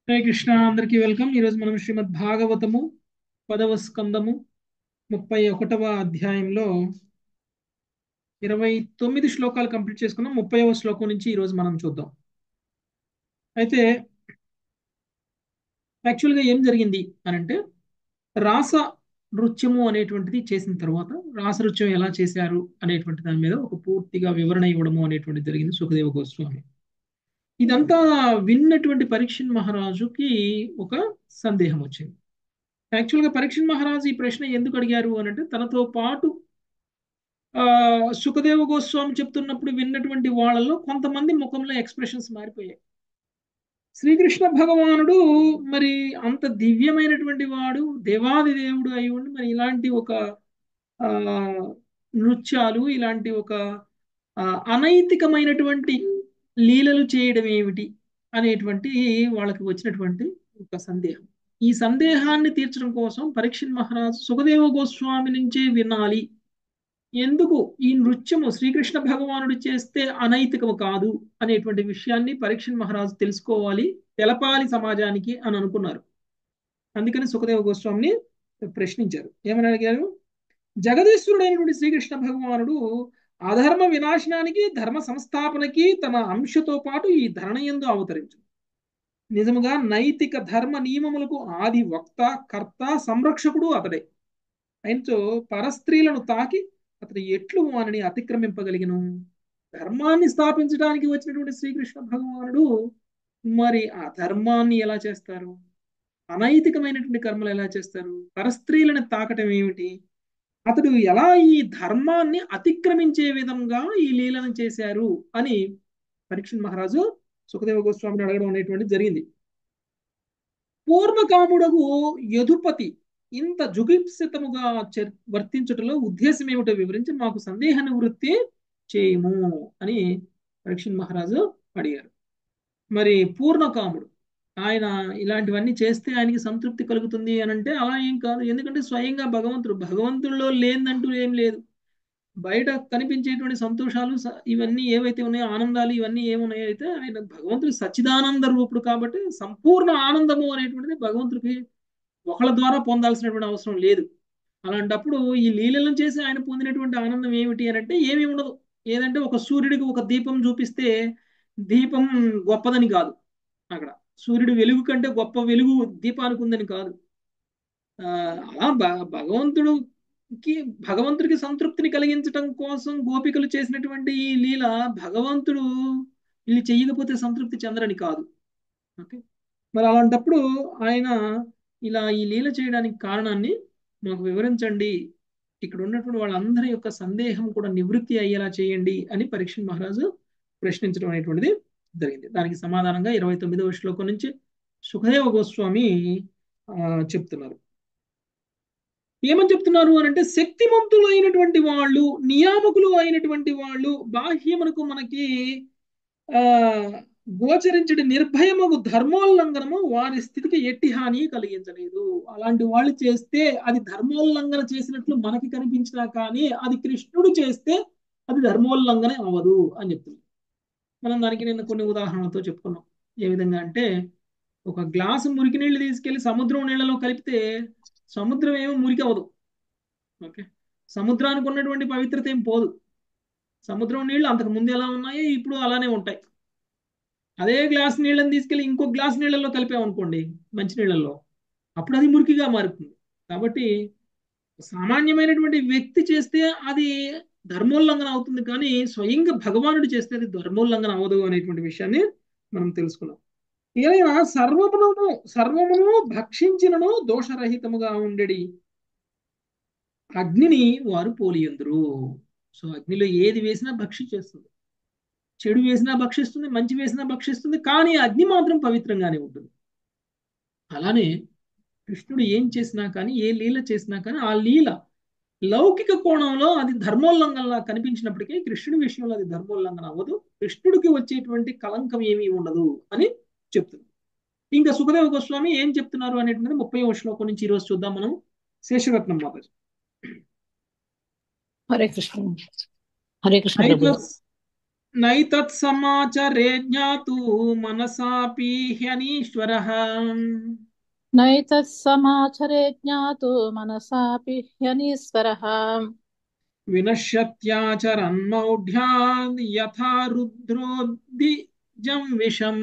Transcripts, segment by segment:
హరే కృష్ణ అందరికీ వెల్కమ్ ఈరోజు మనం శ్రీమద్ భాగవతము పదవ స్కందము ముప్పై ఒకటవ అధ్యాయంలో ఇరవై తొమ్మిది శ్లోకాలు కంప్లీట్ చేసుకున్నాం ముప్పైవ శ్లోకం నుంచి ఈరోజు మనం చూద్దాం అయితే యాక్చువల్గా ఏం జరిగింది అని అంటే రాస నృత్యము అనేటువంటిది చేసిన తర్వాత రాస నృత్యం ఎలా చేశారు అనేటువంటి దాని మీద ఒక పూర్తిగా వివరణ ఇవ్వడము అనేటువంటిది జరిగింది సుఖదేవ గోస్వామి ఇదంతా విన్నటువంటి పరీక్షణ్ మహారాజుకి ఒక సందేహం వచ్చింది యాక్చువల్గా పరీక్షణ్ మహారాజు ఈ ప్రశ్న ఎందుకు అడిగారు అని అంటే తనతో పాటు ఆ సుఖదేవ గోస్వామి చెప్తున్నప్పుడు విన్నటువంటి వాళ్ళలో కొంతమంది ముఖంలో ఎక్స్ప్రెషన్స్ మారిపోయాయి శ్రీకృష్ణ భగవానుడు మరి అంత దివ్యమైనటువంటి వాడు దేవాది దేవుడు అయి ఉండి మరి ఇలాంటి ఒక ఆ నృత్యాలు ఇలాంటి ఒక అనైతికమైనటువంటి లీలలు చేయడం ఏమిటి అనేటువంటి వాళ్ళకి వచ్చినటువంటి ఒక సందేహం ఈ సందేహాన్ని తీర్చడం కోసం పరీక్షణ్ మహారాజు సుఖదేవ గోస్వామి నుంచే వినాలి ఎందుకు ఈ నృత్యము శ్రీకృష్ణ భగవానుడు చేస్తే అనైతికము కాదు అనేటువంటి విషయాన్ని పరీక్షణ్ మహారాజు తెలుసుకోవాలి తెలపాలి సమాజానికి అని అనుకున్నారు అందుకని సుఖదేవ గోస్వామిని ప్రశ్నించారు ఏమని అడిగారు జగదీశ్వరుడైనటువంటి శ్రీకృష్ణ భగవానుడు అధర్మ వినాశనానికి ధర్మ సంస్థాపనకి తన అంశతో పాటు ఈ ధరణయందు అవతరించు నిజముగా నైతిక ధర్మ నియమములకు ఆది వక్త కర్త సంరక్షకుడు అతడే ఆయనతో పరస్త్రీలను తాకి అతడు ఎట్లు వానిని అతిక్రమింపగలిగను ధర్మాన్ని స్థాపించడానికి వచ్చినటువంటి శ్రీకృష్ణ భగవానుడు మరి ఆ ధర్మాన్ని ఎలా చేస్తారు అనైతికమైనటువంటి కర్మలు ఎలా చేస్తారు పరస్త్రీలను తాకటం ఏమిటి అతడు ఎలా ఈ ధర్మాన్ని అతిక్రమించే విధంగా ఈ లీలను చేశారు అని పరీక్షణ్ మహారాజు సుఖదేవ గోస్వామిని అడగడం అనేటువంటి జరిగింది పూర్వకాముడగు యదుపతి ఇంత జుగుప్సితముగా వర్తించుటలో ఉద్దేశం ఏమిటో వివరించి మాకు సందేహ నివృత్తి చేయము అని పరీక్షణ్ మహారాజు అడిగారు మరి పూర్ణకాముడు ఆయన ఇలాంటివన్నీ చేస్తే ఆయనకి సంతృప్తి కలుగుతుంది అని అంటే అలా ఏం కాదు ఎందుకంటే స్వయంగా భగవంతుడు భగవంతుడిలో లేదంటూ ఏం లేదు బయట కనిపించేటువంటి సంతోషాలు ఇవన్నీ ఏవైతే ఉన్నాయో ఆనందాలు ఇవన్నీ ఏమున్నాయో అయితే ఆయన భగవంతుడు సచ్చిదానంద రూపుడు కాబట్టి సంపూర్ణ ఆనందము అనేటువంటిది భగవంతుడికి ఒకళ్ళ ద్వారా పొందాల్సినటువంటి అవసరం లేదు అలాంటప్పుడు ఈ లీలలను చేసి ఆయన పొందినటువంటి ఆనందం ఏమిటి అని అంటే ఏమీ ఉండదు ఏదంటే ఒక సూర్యుడికి ఒక దీపం చూపిస్తే దీపం గొప్పదని కాదు అక్కడ సూర్యుడు వెలుగు కంటే గొప్ప వెలుగు దీపానికి ఉందని కాదు అలా భగవంతుడికి భగవంతుడికి సంతృప్తిని కలిగించటం కోసం గోపికలు చేసినటువంటి ఈ లీల భగవంతుడు వీళ్ళు చెయ్యకపోతే సంతృప్తి చెందరని కాదు ఓకే మరి అలాంటప్పుడు ఆయన ఇలా ఈ లీల చేయడానికి కారణాన్ని మాకు వివరించండి ఇక్కడ ఉన్నటువంటి వాళ్ళందరి యొక్క సందేహం కూడా నివృత్తి అయ్యేలా చేయండి అని పరీక్ష మహారాజు ప్రశ్నించడం అనేటువంటిది జరిగింది దానికి సమాధానంగా ఇరవై తొమ్మిదవ శ్లోకం నుంచి సుఖదేవ గోస్వామి చెప్తున్నారు ఏమని చెప్తున్నారు అని అంటే శక్తిమంతులు అయినటువంటి వాళ్ళు నియామకులు అయినటువంటి వాళ్ళు బాహ్యమునకు మనకి ఆ గోచరించడి నిర్భయముకు ధర్మోల్లంఘనము వారి స్థితికి ఎట్టి హాని కలిగించలేదు అలాంటి వాళ్ళు చేస్తే అది ధర్మోల్లంఘన చేసినట్లు మనకి కనిపించినా కానీ అది కృష్ణుడు చేస్తే అది ధర్మోల్లంఘన అవ్వదు అని చెప్తున్నారు మనం దానికి నిన్న కొన్ని ఉదాహరణలతో చెప్పుకున్నాం ఏ విధంగా అంటే ఒక గ్లాసు మురికి నీళ్ళు తీసుకెళ్లి సముద్రం నీళ్ళలో కలిపితే సముద్రం ఏమో మురికి అవ్వదు ఓకే సముద్రానికి ఉన్నటువంటి పవిత్రత ఏం పోదు సముద్రం నీళ్ళు అంతకు ముందు ఎలా ఉన్నాయో ఇప్పుడు అలానే ఉంటాయి అదే గ్లాస్ నీళ్ళని తీసుకెళ్లి ఇంకో గ్లాస్ నీళ్ళలో కలిపామనుకోండి మంచినీళ్ళల్లో అప్పుడు అది మురికిగా మారుతుంది కాబట్టి సామాన్యమైనటువంటి వ్యక్తి చేస్తే అది ధర్మోల్లంఘన అవుతుంది కానీ స్వయంగా భగవానుడు చేస్తే అది ధర్మోల్లంఘన అవ్వదు అనేటువంటి విషయాన్ని మనం తెలుసుకున్నాం ఏదైనా సర్వమును సర్వమును భక్షించినను దోషరహితముగా ఉండేది అగ్నిని వారు పోలియందురు సో అగ్నిలో ఏది వేసినా భక్షించేస్తుంది చెడు వేసినా భక్షిస్తుంది మంచి వేసినా భక్షిస్తుంది కానీ అగ్ని మాత్రం పవిత్రంగానే ఉంటుంది అలానే కృష్ణుడు ఏం చేసినా కానీ ఏ లీల చేసినా కానీ ఆ లీల లౌకిక కోణంలో అది ధర్మోల్లంఘనలా కనిపించినప్పటికీ కృష్ణుడి విషయంలో అది ధర్మోల్లంఘన అవ్వదు కృష్ణుడికి వచ్చేటువంటి కలంకం ఏమీ ఉండదు అని చెప్తున్నారు ఇంకా సుఖదేవ గోస్వామి ఏం చెప్తున్నారు అనేటువంటిది ముప్పై శ్లోకం నుంచి ఈరోజు చూద్దాం మనం శేషరత్నం మాతాజీ హరే కృష్ణ హరే కృష్ణ నైన్ ప్లస్ నైతత్సమాచరే జ్ఞాతు మనసాపి హ్యనీశ్వరః నైతత్సమాచరే జ్ఞాతు మనసాపి హ్యనీశ్వరः వినశ్యత్యాచరన్మౌఢ్యాద్ యథా రుద్రోద్దిజం విషం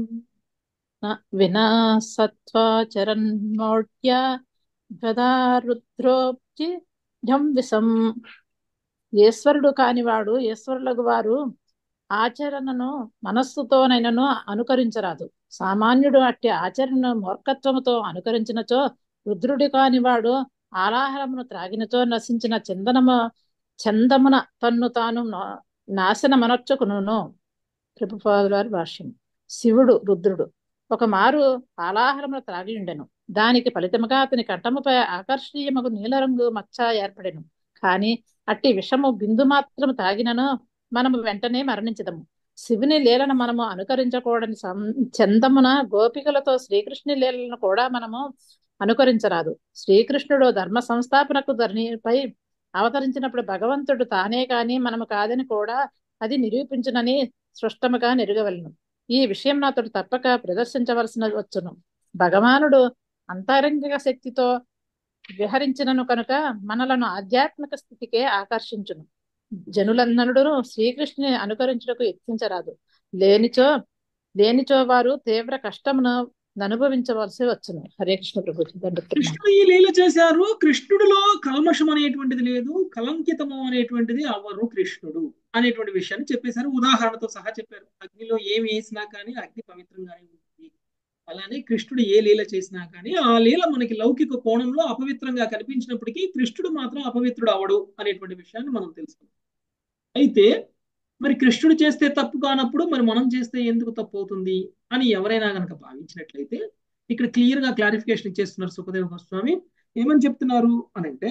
న వినా సత్వాచరన్మౌఢ్య గదా రుద్రోబ్జి జంవిసం ఈశ్వరుడు కానివాడు ఈశ్వరులకు వారు ఆచరణను మనస్సుతోనైనను అనుకరించరాదు సామాన్యుడు అట్టి ఆచరణను మూర్ఖత్వముతో అనుకరించినచో రుద్రుడి కానివాడు ఆలాహరమును త్రాగినచో నశించిన చందనము చందమున తన్ను తాను నా- నాశనమనర్చుకును ప్రభుపాదుల వారి భాష్యం శివుడు రుద్రుడు ఒక మారు ఆలాహరమును త్రాగి ఉండెను దానికి ఫలితముగా అతని కంఠముపై ఆకర్షణీయమగు నీలరంగు మచ్చ ఏర్పడెను కాని అట్టి విషము బిందు మాత్రం తాగినను మనము వెంటనే మరణించదము శివుని లీలను మనము అనుకరించకూడని సం- చందమున గోపికలతో శ్రీకృష్ణుని లీలను కూడా మనము అనుకరించరాదు శ్రీకృష్ణుడు ధర్మ సంస్థాపనకు ధరణిపై అవతరించినప్పుడు భగవంతుడు తానే కాని మనము కాదని కూడా అది నిరూపించునని స్పష్టముగా నెరగవలను ఈ విషయం నాతోడు తప్పక ప్రదర్శించవలసిన వచ్చును భగవానుడు అంతరంగిక శక్తితో విహరించినను కనుక మనలను ఆధ్యాత్మిక స్థితికే ఆకర్షించును జనులందరుడు శ్రీకృష్ణుని అనుకరించుటకు యత్నించరాదు లేనిచో లేనిచో వారు తీవ్ర కష్టమును అనుభవించవలసి వచ్చును హరే కృష్ణ ప్రభు దండుతున్నాను కృష్ణుడు ఈ లీల చేశారు కృష్ణుడిలో కల్మషం అనేటువంటిది లేదు కలంకితము అనేటువంటిది అవ్వరు కృష్ణుడు అనేటువంటి విషయాన్ని చెప్పేశారు ఉదాహరణతో సహా చెప్పారు అగ్నిలో ఏమి వేసినా కానీ అగ్ని పవిత్రంగానే ఉంటుంది అలానే కృష్ణుడు ఏ లీల చేసినా కానీ ఆ లీల మనకి లౌకిక కోణంలో అపవిత్రంగా కనిపించినప్పటికీ కృష్ణుడు మాత్రం అపవిత్రుడు అవడు అనేటువంటి విషయాన్ని మనం తెలుసుకున్నాం అయితే మరి కృష్ణుడు చేస్తే తప్పు కానప్పుడు మరి మనం చేస్తే ఎందుకు తప్పు అవుతుంది అని ఎవరైనా కనుక భావించినట్లయితే ఇక్కడ క్లియర్ గా క్లారిఫికేషన్ ఇచ్చేస్తున్నారు సుఖదేవ గోస్వామి ఏమని చెప్తున్నారు అని అంటే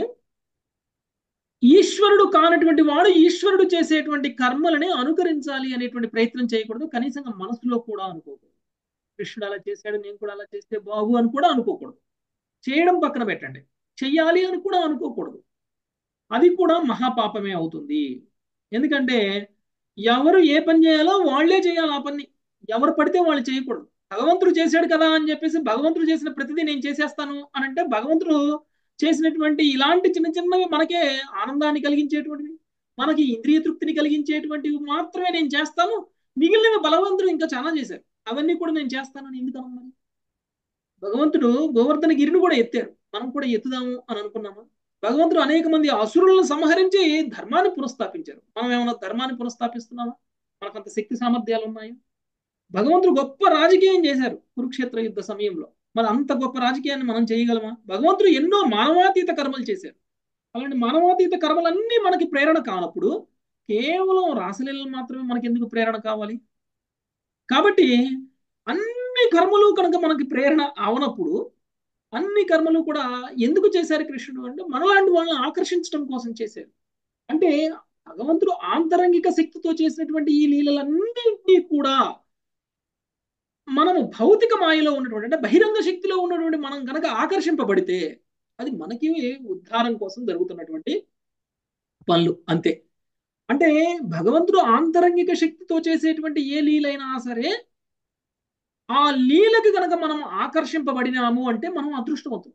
ఈశ్వరుడు కానటువంటి వాడు ఈశ్వరుడు చేసేటువంటి కర్మలని అనుకరించాలి అనేటువంటి ప్రయత్నం చేయకూడదు కనీసంగా మనసులో కూడా అనుకోకూడదు కృష్ణుడు అలా చేశాడు నేను కూడా అలా చేస్తే బాగు అని కూడా అనుకోకూడదు చేయడం పక్కన పెట్టండి చెయ్యాలి అని కూడా అనుకోకూడదు అది కూడా మహాపాపమే అవుతుంది ఎందుకంటే ఎవరు ఏ పని చేయాలో వాళ్లే చేయాలి ఆ పని ఎవరు పడితే వాళ్ళు చేయకూడదు భగవంతుడు చేశాడు కదా అని చెప్పేసి భగవంతుడు చేసిన ప్రతిదీ నేను చేసేస్తాను అని అంటే భగవంతుడు చేసినటువంటి ఇలాంటి చిన్న చిన్నవి మనకే ఆనందాన్ని కలిగించేటువంటివి మనకి ఇంద్రియ తృప్తిని కలిగించేటువంటివి మాత్రమే నేను చేస్తాను మిగిలినవి బలవంతుడు ఇంకా చాలా చేశారు అవన్నీ కూడా నేను చేస్తానని ఎందుకు అన్నాను భగవంతుడు గోవర్ధన గిరిని కూడా ఎత్తారు మనం కూడా ఎత్తుదాము అని అనుకున్నామా భగవంతుడు అనేక మంది అసురులను సంహరించి ధర్మాన్ని పునఃస్థాపించారు మనం ఏమైనా ధర్మాన్ని పునఃస్థాపిస్తున్నామా మనకంత శక్తి సామర్థ్యాలు ఉన్నాయా భగవంతుడు గొప్ప రాజకీయం చేశారు కురుక్షేత్ర యుద్ధ సమయంలో మరి అంత గొప్ప రాజకీయాన్ని మనం చేయగలమా భగవంతుడు ఎన్నో మానవాతీత కర్మలు చేశారు అలాంటి మానవాతీత కర్మలన్నీ మనకి ప్రేరణ కానప్పుడు కేవలం రాసలీలలు మాత్రమే మనకి ఎందుకు ప్రేరణ కావాలి కాబట్టి అన్ని కర్మలు కనుక మనకి ప్రేరణ అవనప్పుడు అన్ని కర్మలు కూడా ఎందుకు చేశారు కృష్ణుడు అంటే మనలాంటి వాళ్ళని ఆకర్షించడం కోసం చేశారు అంటే భగవంతుడు ఆంతరంగిక శక్తితో చేసినటువంటి ఈ లీలలన్నింటినీ కూడా మనము భౌతిక మాయలో ఉన్నటువంటి అంటే బహిరంగ శక్తిలో ఉన్నటువంటి మనం కనుక ఆకర్షింపబడితే అది మనకి ఉద్ధారం కోసం జరుగుతున్నటువంటి పనులు అంతే అంటే భగవంతుడు ఆంతరంగిక శక్తితో చేసేటువంటి ఏ లీలైనా సరే ఆ లీలకి కనుక మనం ఆకర్షింపబడినాము అంటే మనం అదృష్టవంతులు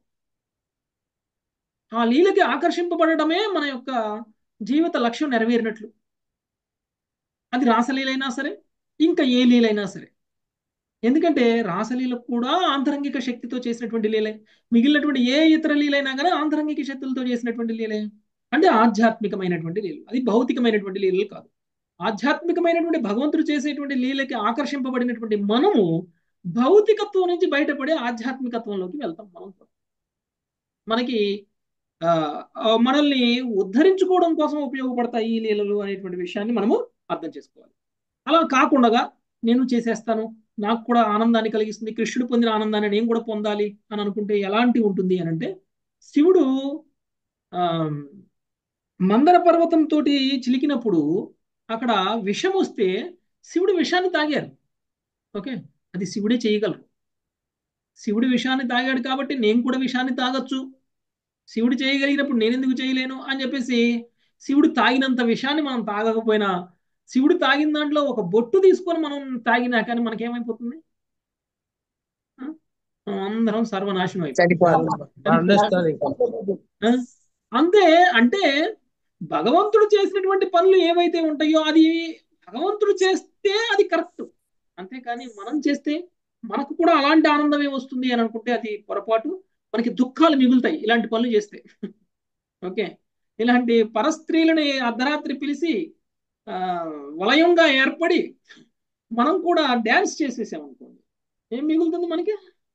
ఆ లీలకి ఆకర్షింపబడటమే మన యొక్క జీవిత లక్ష్యం నెరవేరినట్లు అది రాసలీలైనా సరే ఇంకా ఏ లీలైనా సరే ఎందుకంటే రాసలీలకు కూడా ఆంతరంగిక శక్తితో చేసినటువంటి లీలే మిగిలినటువంటి ఏ ఇతర లీలైనా కానీ ఆంతరంగిక శక్తులతో చేసినటువంటి లీలే అంటే ఆధ్యాత్మికమైనటువంటి లీలలు అది భౌతికమైనటువంటి లీలలు కాదు ఆధ్యాత్మికమైనటువంటి భగవంతుడు చేసేటువంటి లీలకి ఆకర్షింపబడినటువంటి మనము భౌతికత్వం నుంచి బయటపడి ఆధ్యాత్మికత్వంలోకి వెళ్తాం మనం మనకి మనల్ని ఉద్ధరించుకోవడం కోసం ఉపయోగపడతాయి ఈ లీలలు అనేటువంటి విషయాన్ని మనము అర్థం చేసుకోవాలి అలా కాకుండా నేను చేసేస్తాను నాకు కూడా ఆనందాన్ని కలిగిస్తుంది కృష్ణుడు పొందిన ఆనందాన్ని నేను కూడా పొందాలి అని అనుకుంటే ఎలాంటి ఉంటుంది అని అంటే శివుడు ఆ మందర పర్వతం తోటి చిలికినప్పుడు అక్కడ విషం వస్తే శివుడు విషాన్ని తాగారు ఓకే అది శివుడే చేయగలరు శివుడు విషాన్ని తాగాడు కాబట్టి నేను కూడా విషాన్ని తాగొచ్చు శివుడు చేయగలిగినప్పుడు నేను ఎందుకు చేయలేను అని చెప్పేసి శివుడు తాగినంత విషయాన్ని మనం తాగకపోయినా శివుడు తాగిన దాంట్లో ఒక బొట్టు తీసుకొని మనం తాగినా కానీ మనకేమైపోతుంది ఆ? మనం అందరం సర్వనాశనం అయిపోతుంది చనిపోవాలి అండర్స్టాండ్ ఇంకా ఆ? అంతే అంటే భగవంతుడు చేసినటువంటి పనులు ఏవైతే ఉంటాయో అది భగవంతుడు చేస్తే అది కరెక్ట్ అంతేకాని మనం చేస్తే మనకు కూడా అలాంటి ఆనందమే వస్తుంది అని అనుకుంటే అది పొరపాటు మనకి దుఃఖాలు మిగులుతాయి ఇలాంటి పనులు చేస్తే ఓకే ఇలాంటి పరస్త్రీలని అర్ధరాత్రి పిలిచి ఆ, వలయంగా ఏర్పడి మనం కూడా డ్యాన్స్ చేసేసాం అనుకోండి ఏం మిగులుతుంది మనకి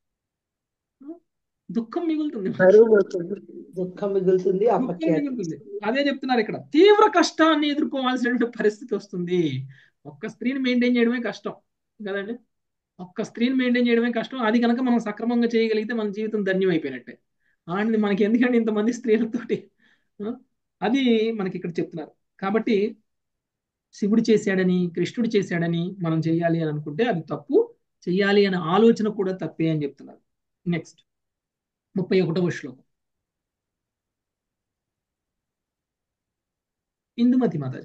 దుఃఖం మిగులుతుంది మనకి. బరువు పోతుంది దుఃఖం మిగులుతుంది దుఃఖం అపఖ్యాతి మిగులుతుంది అదే చెప్తున్నారు ఇక్కడ తీవ్ర కష్టాన్ని ఎదుర్కోవాల్సినటువంటి పరిస్థితి వస్తుంది ఒక్క స్త్రీని మెయింటైన్ చేయడమే కష్టం కదండి ఒక్క స్త్రీని మెయింటైన్ చేయడమే కష్టం అది కనుక మనం సక్రమంగా చేయగలిగితే మన జీవితం ధన్యం అయిపోయినట్టే అలాంటిది మనకి ఎందుకంటే ఇంతమంది స్త్రీలతోటి ఆ? అది మనకి ఇక్కడ చెప్తున్నారు కాబట్టి శివుడు చేశాడని కృష్ణుడు చేశాడని మనం చేయాలి అని అనుకుంటే అది తప్పు చెయ్యాలి అనే ఆలోచన కూడా తప్పే అని చెప్తున్నారు నెక్స్ట్ ముప్పై ఒకటవ శ్లోకం ఇందుమతి మాతాజీ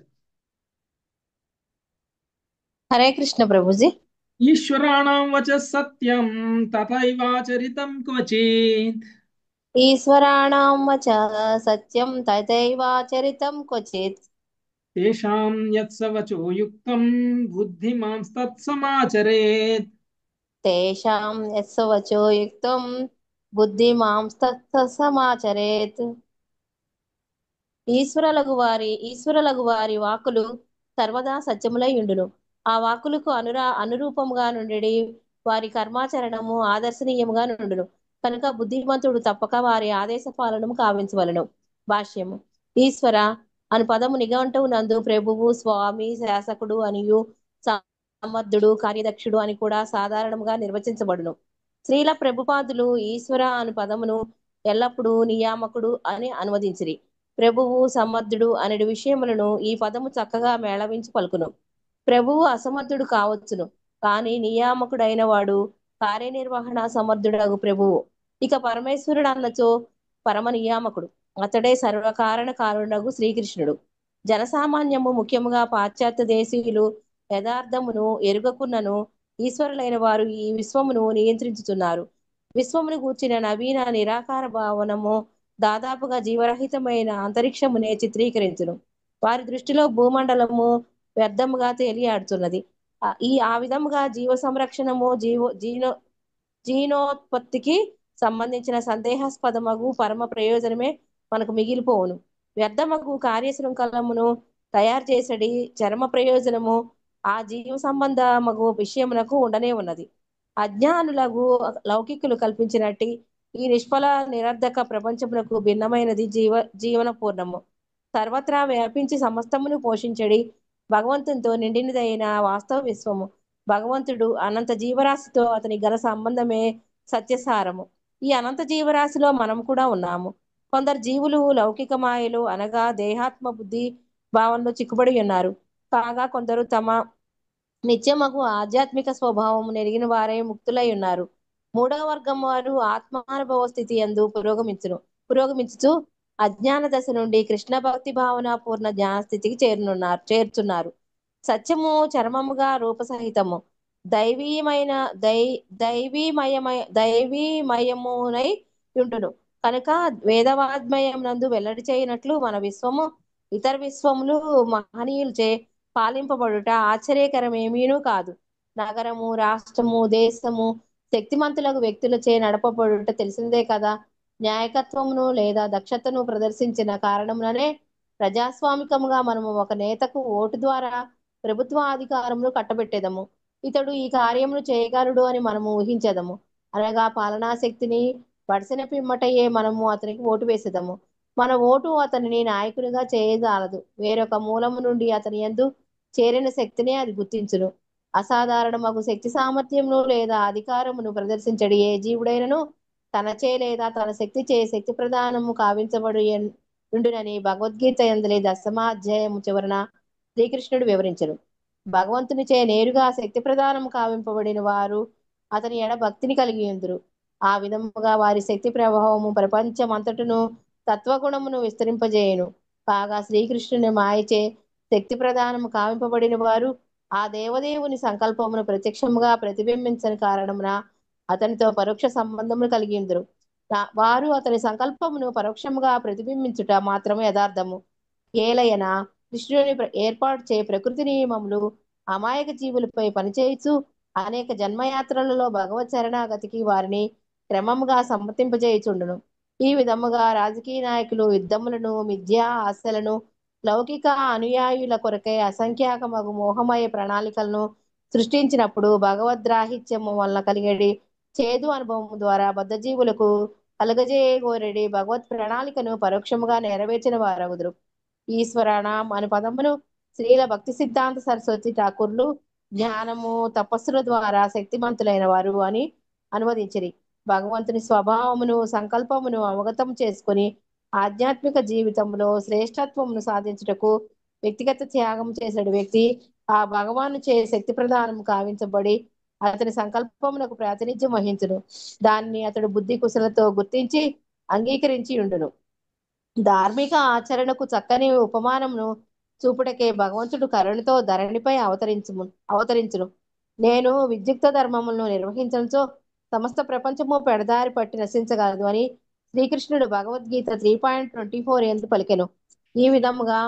హరే కృష్ణ ప్రభుజీ ఈశ్వరాణం వచ సత్యం తథైవాచరితం క్వచిత్ ఈశ్వరాణం వచ సత్యం తథైవాచరితం క్వచిత్ తేషాం యత్సవచో యుక్తం బుద్ధిమాంస్తత్సమాచరేత్ తేషాం యస్సవచో యుక్తం బుద్ధిమాం సమాచరేత్ ఈశ్వరులగు వారి ఈశ్వరులగు వారి వాక్కులు సర్వదా సత్యములై ఉండును ఆ వాక్కులకు అనురా అనురూపముగా నుండి వారి కర్మాచరణము ఆదర్శనీయముగా నుండును కనుక బుద్ధిమంతుడు తప్పక వారి ఆదేశ పాలనము కావించవలను భాష్యము ఈశ్వర అను పదము నిఘంటువు నందు ప్రభువు స్వామి శాసకుడు అనియు సమర్థుడు కార్యదక్షుడు అని కూడా సాధారణంగా నిర్వచించబడును స్త్రీల ప్రభుపాదులు ఈశ్వర అను పదమును ఎల్లప్పుడూ నియామకుడు అని అనువదించిరి ప్రభువు సమర్థుడు అనే విషయములను ఈ పదము చక్కగా మేళవించి పలుకును ప్రభువు అసమర్థుడు కావచ్చును కానీ నియామకుడైన వాడు కార్యనిర్వహణ సమర్థుడగు ప్రభువు ఇక పరమేశ్వరుడు అన్నచో పరమ నియామకుడు అతడే సర్వకారణ కారుణగు శ్రీకృష్ణుడు జనసామాన్యము ముఖ్యముగా పాశ్చాత్య దేశీయులు యథార్థమును ఎరుగకున్నను ఈశ్వరులైన వారు ఈ విశ్వమును నియంత్రించుతున్నారు విశ్వమును గూర్చిన నవీన నిరాకార భావనము దాదాపుగా జీవరహితమైన అంతరిక్షమునే చిత్రీకరించును వారి దృష్టిలో భూమండలము వ్యర్థముగా తేలియాడుతున్నది ఆ- ఈ ఆ విధముగా జీవ సంరక్షణము జీవ జీనో జీనోత్పత్తికి సంబంధించిన సందేహాస్పదమగు పరమ ప్రయోజనమే మనకు మిగిలిపోవును వ్యర్థమగు కార్యశృంఖలమును తయారు చేసడి చర్మ ప్రయోజనము ఆ జీవ సంబంధమగు విషయమునకు ఉండనే ఉన్నది అజ్ఞానులకు లౌకికులు కల్పించినట్టి ఈ నిష్ఫల నిరర్ధక ప్రపంచమునకు భిన్నమైనది జీవ జీవన పూర్ణము సర్వత్రా వ్యాపించి సమస్తమును పోషించడి భగవంతునితో నిండినదైన వాస్తవ విశ్వము భగవంతుడు అనంత జీవరాశితో అతని గల సంబంధమే సత్యసారము ఈ అనంత జీవరాశిలో మనం కూడా ఉన్నాము కొందరు జీవులు లౌకిక మాయలు అనగా దేహాత్మ బుద్ధి భావంలో చిక్కుబడి ఉన్నారు కాగా కొందరు తమ నిత్యమగు ఆధ్యాత్మిక స్వభావము నెరిగిన వారే ముక్తులై ఉన్నారు మూడవ వర్గం వారు ఆత్మానుభవ స్థితి ఎందు పురోగమించును పురోగమించుతూ అజ్ఞాన దశ నుండి కృష్ణ భక్తి భావన పూర్ణ జ్ఞాన స్థితికి చేరునున్నారు చేరుతున్నారు సత్యము చర్మముగా రూపసహితము దైవీమైన దై దైవీమయమయ దైవీమయమునై ఉంటును కనుక వేదవాద్మయం నందు వెల్లడి చేయనట్లు మన విశ్వము ఇతర విశ్వములు మహనీయులచే పాలింపబడుట ఆశ్చర్యకరమేమీనూ కాదు నగరము రాష్ట్రము దేశము శక్తిమంతులకు వ్యక్తులచే నడపబడుట తెలిసిందే కదా న్యాయకత్వమును లేదా దక్షతను ప్రదర్శించిన కారణముననే ప్రజాస్వామికముగా మనము ఒక నేతకు ఓటు ద్వారా ప్రభుత్వ అధికారమును కట్టబెట్టేదము ఇతడు ఈ కార్యమును చేయగలడు అని మనము ఊహించదము అనగా పాలనా శక్తిని వడిసిన పిమ్మటయే మనము అతనికి ఓటు వేసేదము మన ఓటు అతనిని నాయకునిగా చేయజాలదు వేరొక మూలము నుండి అతని యందు చేరిన శక్తినే అది గుర్తించును అసాధారణమగు శక్తి సామర్థ్యమును లేదా అధికారమును ప్రదర్శించడి ఏ జీవుడైనను తనచే లేదా తన శక్తి చే శక్తి ప్రదానము కావించబడు ఎన్- ఉండునని భగవద్గీత ఎందలి దశమాధ్యాయము చివరన శ్రీకృష్ణుడు వివరించను భగవంతునిచే నేరుగా శక్తి ప్రదానం కావింపబడిన వారు అతని ఎడ భక్తిని కలిగి ఉందురు ఆ విధముగా వారి శక్తి ప్రభావము ప్రపంచమంతటను తత్వగుణమును విస్తరింపజేయును కాగా శ్రీకృష్ణుని మాయచే శక్తి ప్రదానము కావింపబడిన వారు ఆ దేవదేవుని సంకల్పమును ప్రత్యక్షముగా ప్రతిబింబించని కారణమున అతనితో పరోక్ష సంబంధమును కలిగి ఉందరు వారు అతని సంకల్పమును పరోక్షముగా ప్రతిబింబించుట మాత్రమే యథార్థము ఏలయన కృష్ణుని ప్ర- ఏర్పాటు చే ప్రకృతి నియమములు అమాయక జీవులపై పనిచేయచ్చు అనేక జన్మయాత్రలలో భగవత్ శరణాగతికి వారిని క్రమముగా సమ్మతింపజేయుచుండును ఈ విధముగా రాజకీయ నాయకులు యుద్ధములను మిథ్యా ఆశలను లౌకిక అనుయాయుల కొరకై అసంఖ్యాకమగు మోహమయ ప్రణాళికలను సృష్టించినప్పుడు భగవద్రాహిత్యము వలన కలిగేది చేదు అనుభవం ద్వారా బద్ధజీవులకు కలగజేయగోరెడి భగవత్ ప్రణాళికను పరోక్షముగా నెరవేర్చిన వారగుదురు ఈశ్వరాణం అను పదమును శ్రీల భక్తి సిద్ధాంత సరస్వతి ఠాకూర్లు జ్ఞానము తపస్సుల ద్వారా శక్తిమంతులైన వారు అని అనువదించిరి భగవంతుని స్వభావమును సంకల్పమును అవగతం చేసుకుని ఆధ్యాత్మిక జీవితంలో శ్రేష్టత్వమును సాధించుటకు వ్యక్తిగత త్యాగం చేసిన వ్యక్తి ఆ భగవాను చే శక్తి ప్రదానం కావించబడి అతని సంకల్పమునకు ప్రాతినిధ్యం వహించును దాన్ని అతడు బుద్ధి కుశలతో గుర్తించి అంగీకరించి ఉండును ధార్మిక ఆచరణకు చక్కని ఉపమానమును చూపుటకే భగవంతుడు కరుణతో ధరణిపై అవతరించుము అవతరించును నేను విద్యుక్త ధర్మములను నిర్వహించడంతో సమస్త ప్రపంచము పెడదారి పట్టి నశించగలదు అని శ్రీకృష్ణుడు Bhagavad Gita three point twenty four ఎందు పలికెను ఈ విధముగా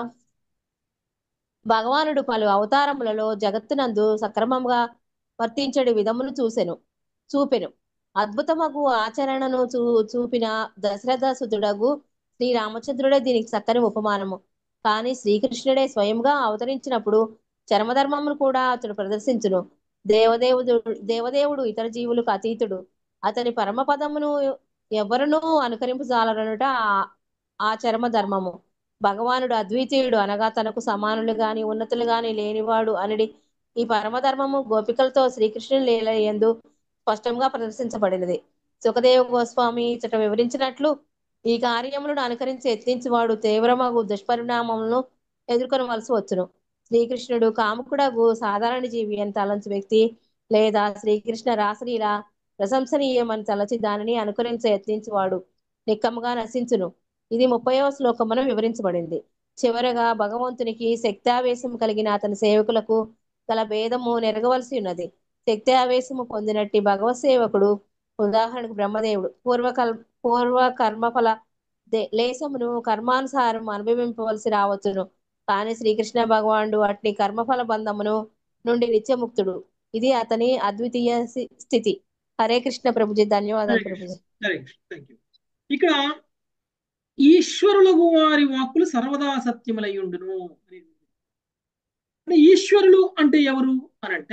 భగవానుడు పలు అవతారములలో జగత్తునందు సక్రమంగా వర్తించడి విధమును చూసెను చూపెను అద్భుతమగు ఆచరణను చూ చూపిన దశరథ సుతుడగు శ్రీ రామచంద్రుడే దీనికి చక్కని ఉపమానము కానీ శ్రీకృష్ణుడే స్వయంగా అవతరించినప్పుడు చర్మధర్మమును కూడా అతడు ప్రదర్శించును దేవదేవుడు దేవదేవుడు ఇతర జీవులకు అతీతుడు అతని పరమపదమును ఎవరునూ అనుకరింపజాలరనుట ఆ- ఆ చర్మ ధర్మము భగవానుడు అద్వితీయుడు అనగా తనకు సమానులు గాని ఉన్నతులు గాని లేనివాడు అనడి ఈ పరమధర్మము గోపికలతో శ్రీకృష్ణుని లీల యందు స్పష్టంగా ప్రదర్శించబడినది సుఖదేవ గోస్వామి ఇచ్చట వివరించినట్లు ఈ కార్యములను అనుకరించి ఎత్తించువాడు తీవ్రమగు దుష్పరిణామములను ఎదుర్కొనవలసి వచ్చును శ్రీకృష్ణుడు కాముకుడగు సాధారణ జీవి అని తలంచు వ్యక్తి లేదా శ్రీకృష్ణ రాసలీల ప్రశంసనీయమని తలచి దానిని అనుకరించ యత్నించువాడు నిక్కముగా నశించును ఇది ముప్పైవ శ్లోకమున వివరించబడింది చివరగా భగవంతునికి శక్తావేశం కలిగిన అతని సేవకులకు గల భేదము నెరగవలసి ఉన్నది శక్తి ఆవేశము పొందినట్టి భగవత్ సేవకుడు ఉదాహరణకు బ్రహ్మదేవుడు పూర్వకల్ పూర్వ కర్మఫల దే- లేశమును కర్మానుసారం అనుభవింపవలసి రావచ్చును కానీ శ్రీకృష్ణ భగవానుడు అట్ని కర్మఫల బంధమును నుండి నిత్యముక్తుడు ఇది అతని అద్వితీయ సి- స్థితి హరే కృష్ణ ప్రభుజీ ధన్యవాదాలు హరే ప్రభుజీ హరే థ్యాంక్ యూ ఇక్కడ ఈశ్వరులకు వారి వాక్కులు సర్వదా సత్యములై ఉండును అనేది. అంటే ఈశ్వరులు అంటే ఎవరు అని అంటే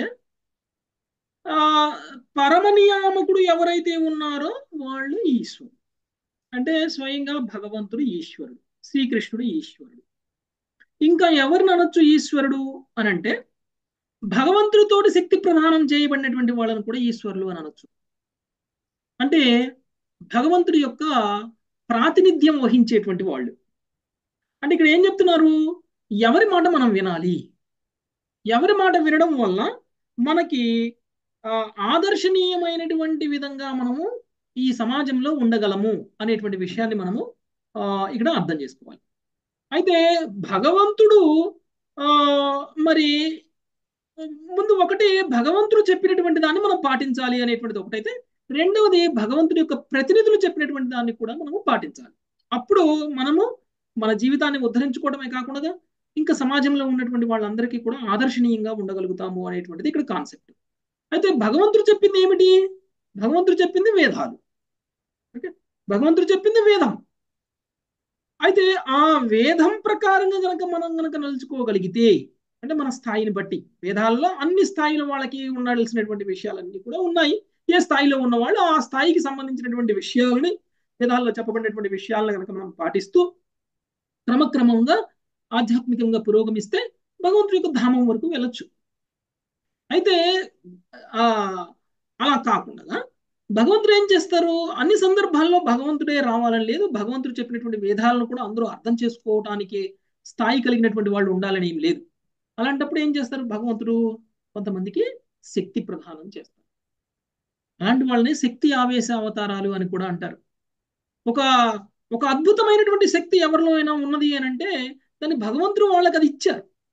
ఆ పరమ నియామకుడు ఎవరైతే ఉన్నారో వాళ్ళు ఈశ్వరుడు అంటే స్వయంగా భగవంతుడు ఈశ్వరుడు శ్రీకృష్ణుడు ఈశ్వరుడు ఇంకా ఎవరిని అనొచ్చు ఈశ్వరుడు అని అంటే భగవంతుడితోటి శక్తి ప్రదానం చేయబడినటువంటి వాళ్ళని కూడా ఈశ్వరులు అని అనొచ్చు అంటే భగవంతుడి యొక్క ప్రాతినిధ్యం వహించేటువంటి వాళ్ళు అంటే ఇక్కడ ఏం చెప్తున్నారు ఎవరి మాట మనం వినాలి ఎవరి మాట వినడం వల్ల మనకి ఆ, ఆదర్శనీయమైనటువంటి విధంగా మనము ఈ సమాజంలో ఉండగలము అనేటువంటి విషయాన్ని మనము ఆ, ఇక్కడ అర్థం చేసుకోవాలి అయితే భగవంతుడు ఆ, మరి ముందు ఒకటి భగవంతుడు చెప్పినటువంటి దాన్ని మనం పాటించాలి అనేటువంటిది ఒకటైతే రెండవది భగవంతుడి యొక్క ప్రతినిధులు చెప్పినటువంటి దాన్ని కూడా మనము పాటించాలి అప్పుడు మనము మన జీవితాన్ని ఉద్ధరించుకోవడమే కాకుండా ఇంకా సమాజంలో ఉన్నటువంటి వాళ్ళందరికీ కూడా ఆదర్శనీయంగా ఉండగలుగుతాము అనేటువంటిది ఇక్కడ కాన్సెప్ట్ అయితే భగవంతుడు చెప్పింది ఏమిటి భగవంతుడు చెప్పింది వేదాలు ఓకే భగవంతుడు చెప్పింది వేదం అయితే ఆ వేదం ప్రకారంగా గనక మనం గనక నలుచుకోగలిగితే అంటే మన స్థాయిని బట్టి వేదాల్లో అన్ని స్థాయిల వాళ్ళకి ఉండాల్సినటువంటి విషయాలన్నీ కూడా ఉన్నాయి ఏ స్థాయిలో ఉన్న వాళ్ళు ఆ స్థాయికి సంబంధించినటువంటి విషయాలని వేదాల్లో చెప్పబడినటువంటి విషయాలను కనుక మనం పాటిస్తూ క్రమక్రమంగా ఆధ్యాత్మికంగా పురోగమిస్తే భగవంతుడి యొక్క ధామం వరకు వెళ్ళొచ్చు అయితే ఆ అలా కాకుండా భగవంతుడు ఏం చేస్తారు అన్ని సందర్భాల్లో భగవంతుడే రావాలని లేదు భగవంతుడు చెప్పినటువంటి వేదాలను కూడా అందరూ అర్థం చేసుకోవటానికి స్థాయి కలిగినటువంటి వాళ్ళు ఉండాలని ఏం లేదు అలాంటప్పుడు ఏం చేస్తారు భగవంతుడు కొంతమందికి శక్తి ప్రదానం చేస్తారు అలాంటి వాళ్ళని శక్తి ఆవేశ అవతారాలు అని కూడా అంటారు ఒక ఒక అద్భుతమైనటువంటి శక్తి ఎవరిలో అయినా ఉన్నది అని అంటే దాన్ని భగవంతుడు వాళ్ళకి అది ఇచ్చారు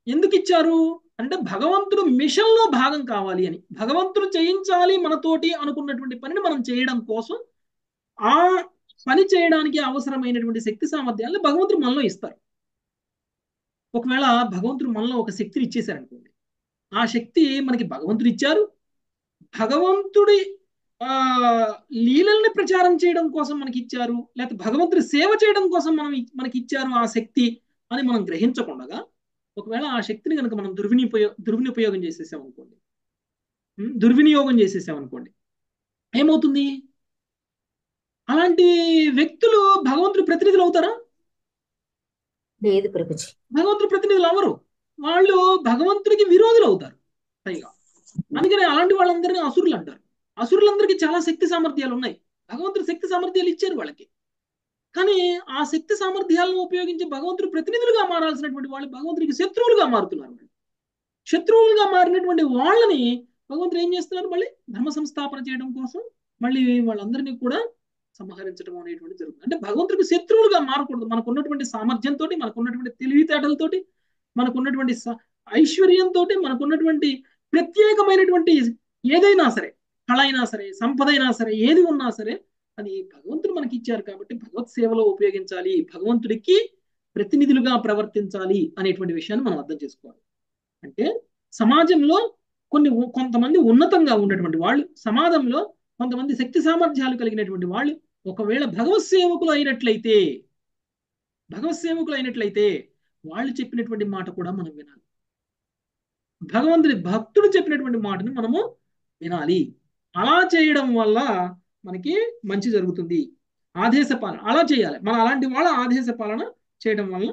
ఎందుకు ఇచ్చారు అంటే భగవంతుడు మిషన్ లో భాగం కావాలి అని భగవంతుడు చేయించాలి మనతోటి అనుకున్నటువంటి పనిని మనం చేయడం కోసం ఆ పని చేయడానికి అవసరమైనటువంటి శక్తి సామర్థ్యాలను భగవంతుడు మనలో ఇస్తారు ఒకవేళ భగవంతుడు మనలో ఒక శక్తిని ఇచ్చేశారనుకోండి ఆ శక్తి మనకి భగవంతుడు ఇచ్చారు భగవంతుడి ఆ లీలల్ని ప్రచారం చేయడం కోసం మనకి ఇచ్చారు లేకపోతే భగవంతుడి సేవ చేయడం కోసం మనం మనకి ఇచ్చారు ఆ శక్తి అని మనం గ్రహించకుండా ఒకవేళ ఆ శక్తిని కనుక మనం దుర్వినియోగ దుర్వినియోగం చేసేసాం అనుకోండి దుర్వినియోగం చేసేసాం అనుకోండి ఏమవుతుంది అలాంటి వ్యక్తులు భగవంతుడి ప్రతినిధులు అవుతారా లేదు ప్రభుజీ భగవంతుడి ప్రతినిధులు అవరు వాళ్ళు భగవంతుడికి విరోధులు అవుతారు పైగా అందుకని అలాంటి వాళ్ళందరినీ అసురులు అంటారు అసురులందరికీ చాలా శక్తి సామర్థ్యాలు ఉన్నాయి భగవంతుడు శక్తి సామర్థ్యాలు ఇచ్చారు వాళ్ళకి కానీ ఆ శక్తి సామర్థ్యాలను ఉపయోగించి భగవంతుడు ప్రతినిధులుగా మారాల్సినటువంటి వాళ్ళు భగవంతుడికి శత్రువులుగా మారుతున్నారు శత్రువులుగా మారినటువంటి వాళ్ళని భగవంతుడు ఏం చేస్తున్నారు మళ్ళీ ధర్మ సంస్థాపన చేయడం కోసం మళ్ళీ వాళ్ళందరినీ కూడా సంహరించడం అనేటువంటి జరుగుతుంది అంటే భగవంతుడికి శత్రువులుగా మారకూడదు మనకు ఉన్నటువంటి సామర్థ్యంతో మనకు ఉన్నటువంటి తెలివితేటలతోటి మనకు ఉన్నటువంటి ఐశ్వర్యంతో మనకు ఉన్నటువంటి ప్రత్యేకమైనటువంటి ఏదైనా సరే కళ అయినా సరే సంపద అయినా సరే ఏది ఉన్నా సరే అది భగవంతుడు మనకి ఇచ్చారు కాబట్టి భగవత్ సేవలో ఉపయోగించాలి భగవంతుడికి ప్రతినిధులుగా ప్రవర్తించాలి అనేటువంటి విషయాన్ని మనం అర్థం చేసుకోవాలి అంటే సమాజంలో కొన్ని కొంతమంది ఉన్నతంగా ఉన్నటువంటి వాళ్ళు సమాజంలో కొంతమంది శక్తి సామర్థ్యాలు కలిగినటువంటి వాళ్ళు ఒకవేళ భగవత్ సేవకులు అయినట్లయితే భగవత్ సేవకులు అయినట్లయితే వాళ్ళు చెప్పినటువంటి మాట కూడా మనం వినాలి భగవంతుడి భక్తుడు చెప్పినటువంటి మాటని మనము వినాలి అలా చేయడం వల్ల మనకి మంచి జరుగుతుంది ఆదేశ పాలన అలా చేయాలి మన అలాంటి వాళ్ళ ఆదేశ పాలన చేయడం వల్ల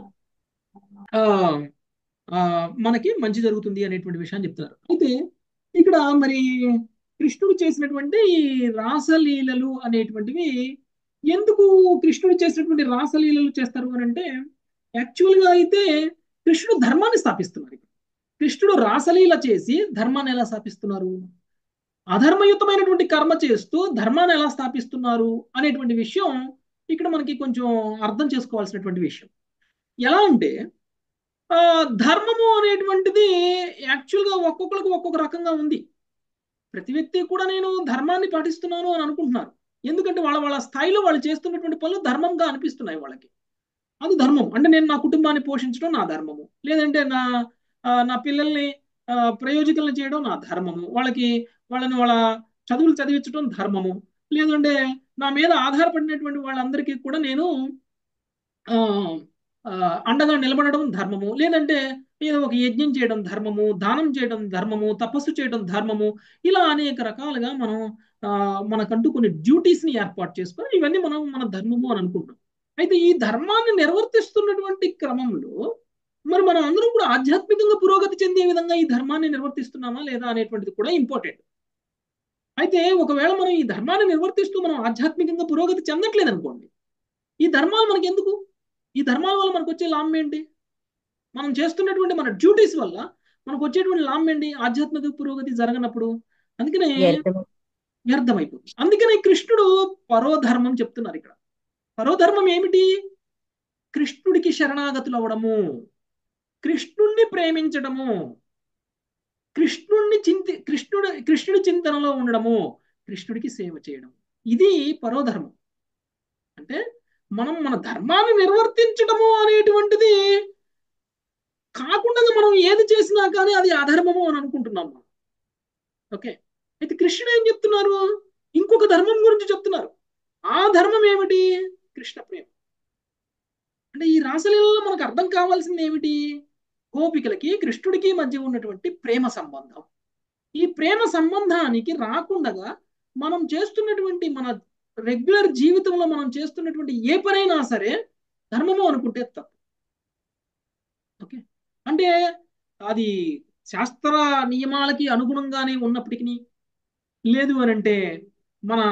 మనకి మంచి జరుగుతుంది అనేటువంటి విషయాన్ని చెప్తున్నారు అయితే ఇక్కడ మరి కృష్ణుడు చేసినటువంటి ఈ రాసలీలలు అనేటువంటివి ఎందుకు కృష్ణుడు చేసినటువంటి రాసలీలలు చేస్తారు అని అంటే యాక్చువల్గా అయితే కృష్ణుడు ధర్మాన్ని స్థాపిస్తున్నారు కృష్ణుడు రాసలీల చేసి ధర్మాన్ని ఎలా స్థాపిస్తున్నారు అధర్మయుతమైనటువంటి కర్మ చేస్తూ ధర్మాన్ని ఎలా స్థాపిస్తున్నారు అనేటువంటి విషయం ఇక్కడ మనకి కొంచెం అర్థం చేసుకోవాల్సినటువంటి విషయం ఎలా అంటే ధర్మము అనేటువంటిది యాక్చువల్గా ఒక్కొక్కరికి ఒక్కొక్క రకంగా ఉంది ప్రతి వ్యక్తి కూడా నేను ధర్మాన్ని పాటిస్తున్నాను అని అనుకుంటున్నారు ఎందుకంటే వాళ్ళ వాళ్ళ స్థాయిలో వాళ్ళు చేస్తున్నటువంటి పనులు ధర్మంగా అనిపిస్తున్నాయి వాళ్ళకి అది ధర్మం అంటే నేను నా కుటుంబాన్ని పోషించడం నా ధర్మము లేదంటే నా నా పిల్లల్ని ప్రయోజకులను చేయడం నా ధర్మము వాళ్ళకి వాళ్ళని వాళ్ళ చదువులు చదివించడం ధర్మము లేదంటే నా మీద ఆధారపడినటువంటి వాళ్ళందరికీ కూడా నేను అండగా నిలబడడం ధర్మము లేదంటే ఏదో ఒక యజ్ఞం చేయడం ధర్మము దానం చేయడం ధర్మము తపస్సు చేయడం ధర్మము ఇలా అనేక రకాలుగా మనం మనకంటూ కొన్ని డ్యూటీస్ని ఏర్పాటు చేసుకొని ఇవన్నీ మనం మన ధర్మము అని అనుకుంటాం అయితే ఈ ధర్మాన్ని నిర్వర్తిస్తున్నటువంటి క్రమంలో మరి మనం అందరం కూడా ఆధ్యాత్మికంగా పురోగతి చెందే విధంగా ఈ ధర్మాన్ని నిర్వర్తిస్తున్నామా లేదా అనేటువంటిది కూడా ఇంపార్టెంట్ అయితే ఒకవేళ మనం ఈ ధర్మాన్ని నిర్వర్తిస్తూ మనం ఆధ్యాత్మికంగా పురోగతి చెందట్లేదు అనుకోండి ఈ ధర్మాలు మనకి ఎందుకు ఈ ధర్మాల వల్ల మనకు వచ్చే లాభం ఏంటి మనం చేస్తున్నటువంటి మన డ్యూటీస్ వల్ల మనకు వచ్చేటువంటి లాభం ఏంటి ఆధ్యాత్మిక పురోగతి జరగనప్పుడు అందుకనే వ్యర్థమైపోతుంది అందుకనే కృష్ణుడు పరోధర్మం చెప్తున్నారు ఇక్కడ పరోధర్మం ఏమిటి కృష్ణుడికి శరణాగతులు అవడము కృష్ణుణ్ణి ప్రేమించడము కృష్ణుణ్ణి చింతి కృష్ణుడు కృష్ణుడి చింతనలో ఉండడము కృష్ణుడికి సేవ చేయడం ఇది పరోధర్మం అంటే మనం మన ధర్మాన్ని నిర్వర్తించడము అనేటువంటిది కాకుండా మనం ఏది చేసినా కానీ అది అధర్మము అని అనుకుంటున్నాం మనం ఓకే అయితే కృష్ణుడు ఏం చెప్తున్నారు ఇంకొక ధర్మం గురించి చెప్తున్నారు ఆ ధర్మం ఏమిటి కృష్ణ ప్రేమ అంటే ఈ రాసలీలలో మనకు అర్థం కావాల్సింది ఏమిటి గోపికలకి కృష్ణుడికి మధ్య ఉన్నటువంటి ప్రేమ సంబంధం ఈ ప్రేమ సంబంధానికి రాకుండా మనం చేస్తున్నటువంటి మన రెగ్యులర్ జీవితంలో మనం చేస్తున్నటువంటి ఏ పనైనా సరే ధర్మము అనుకుంటే తప్పు ఓకే అంటే అది శాస్త్ర నియమాలకి అనుగుణంగానే ఉన్నప్పటికీ లేదు అని అంటే మన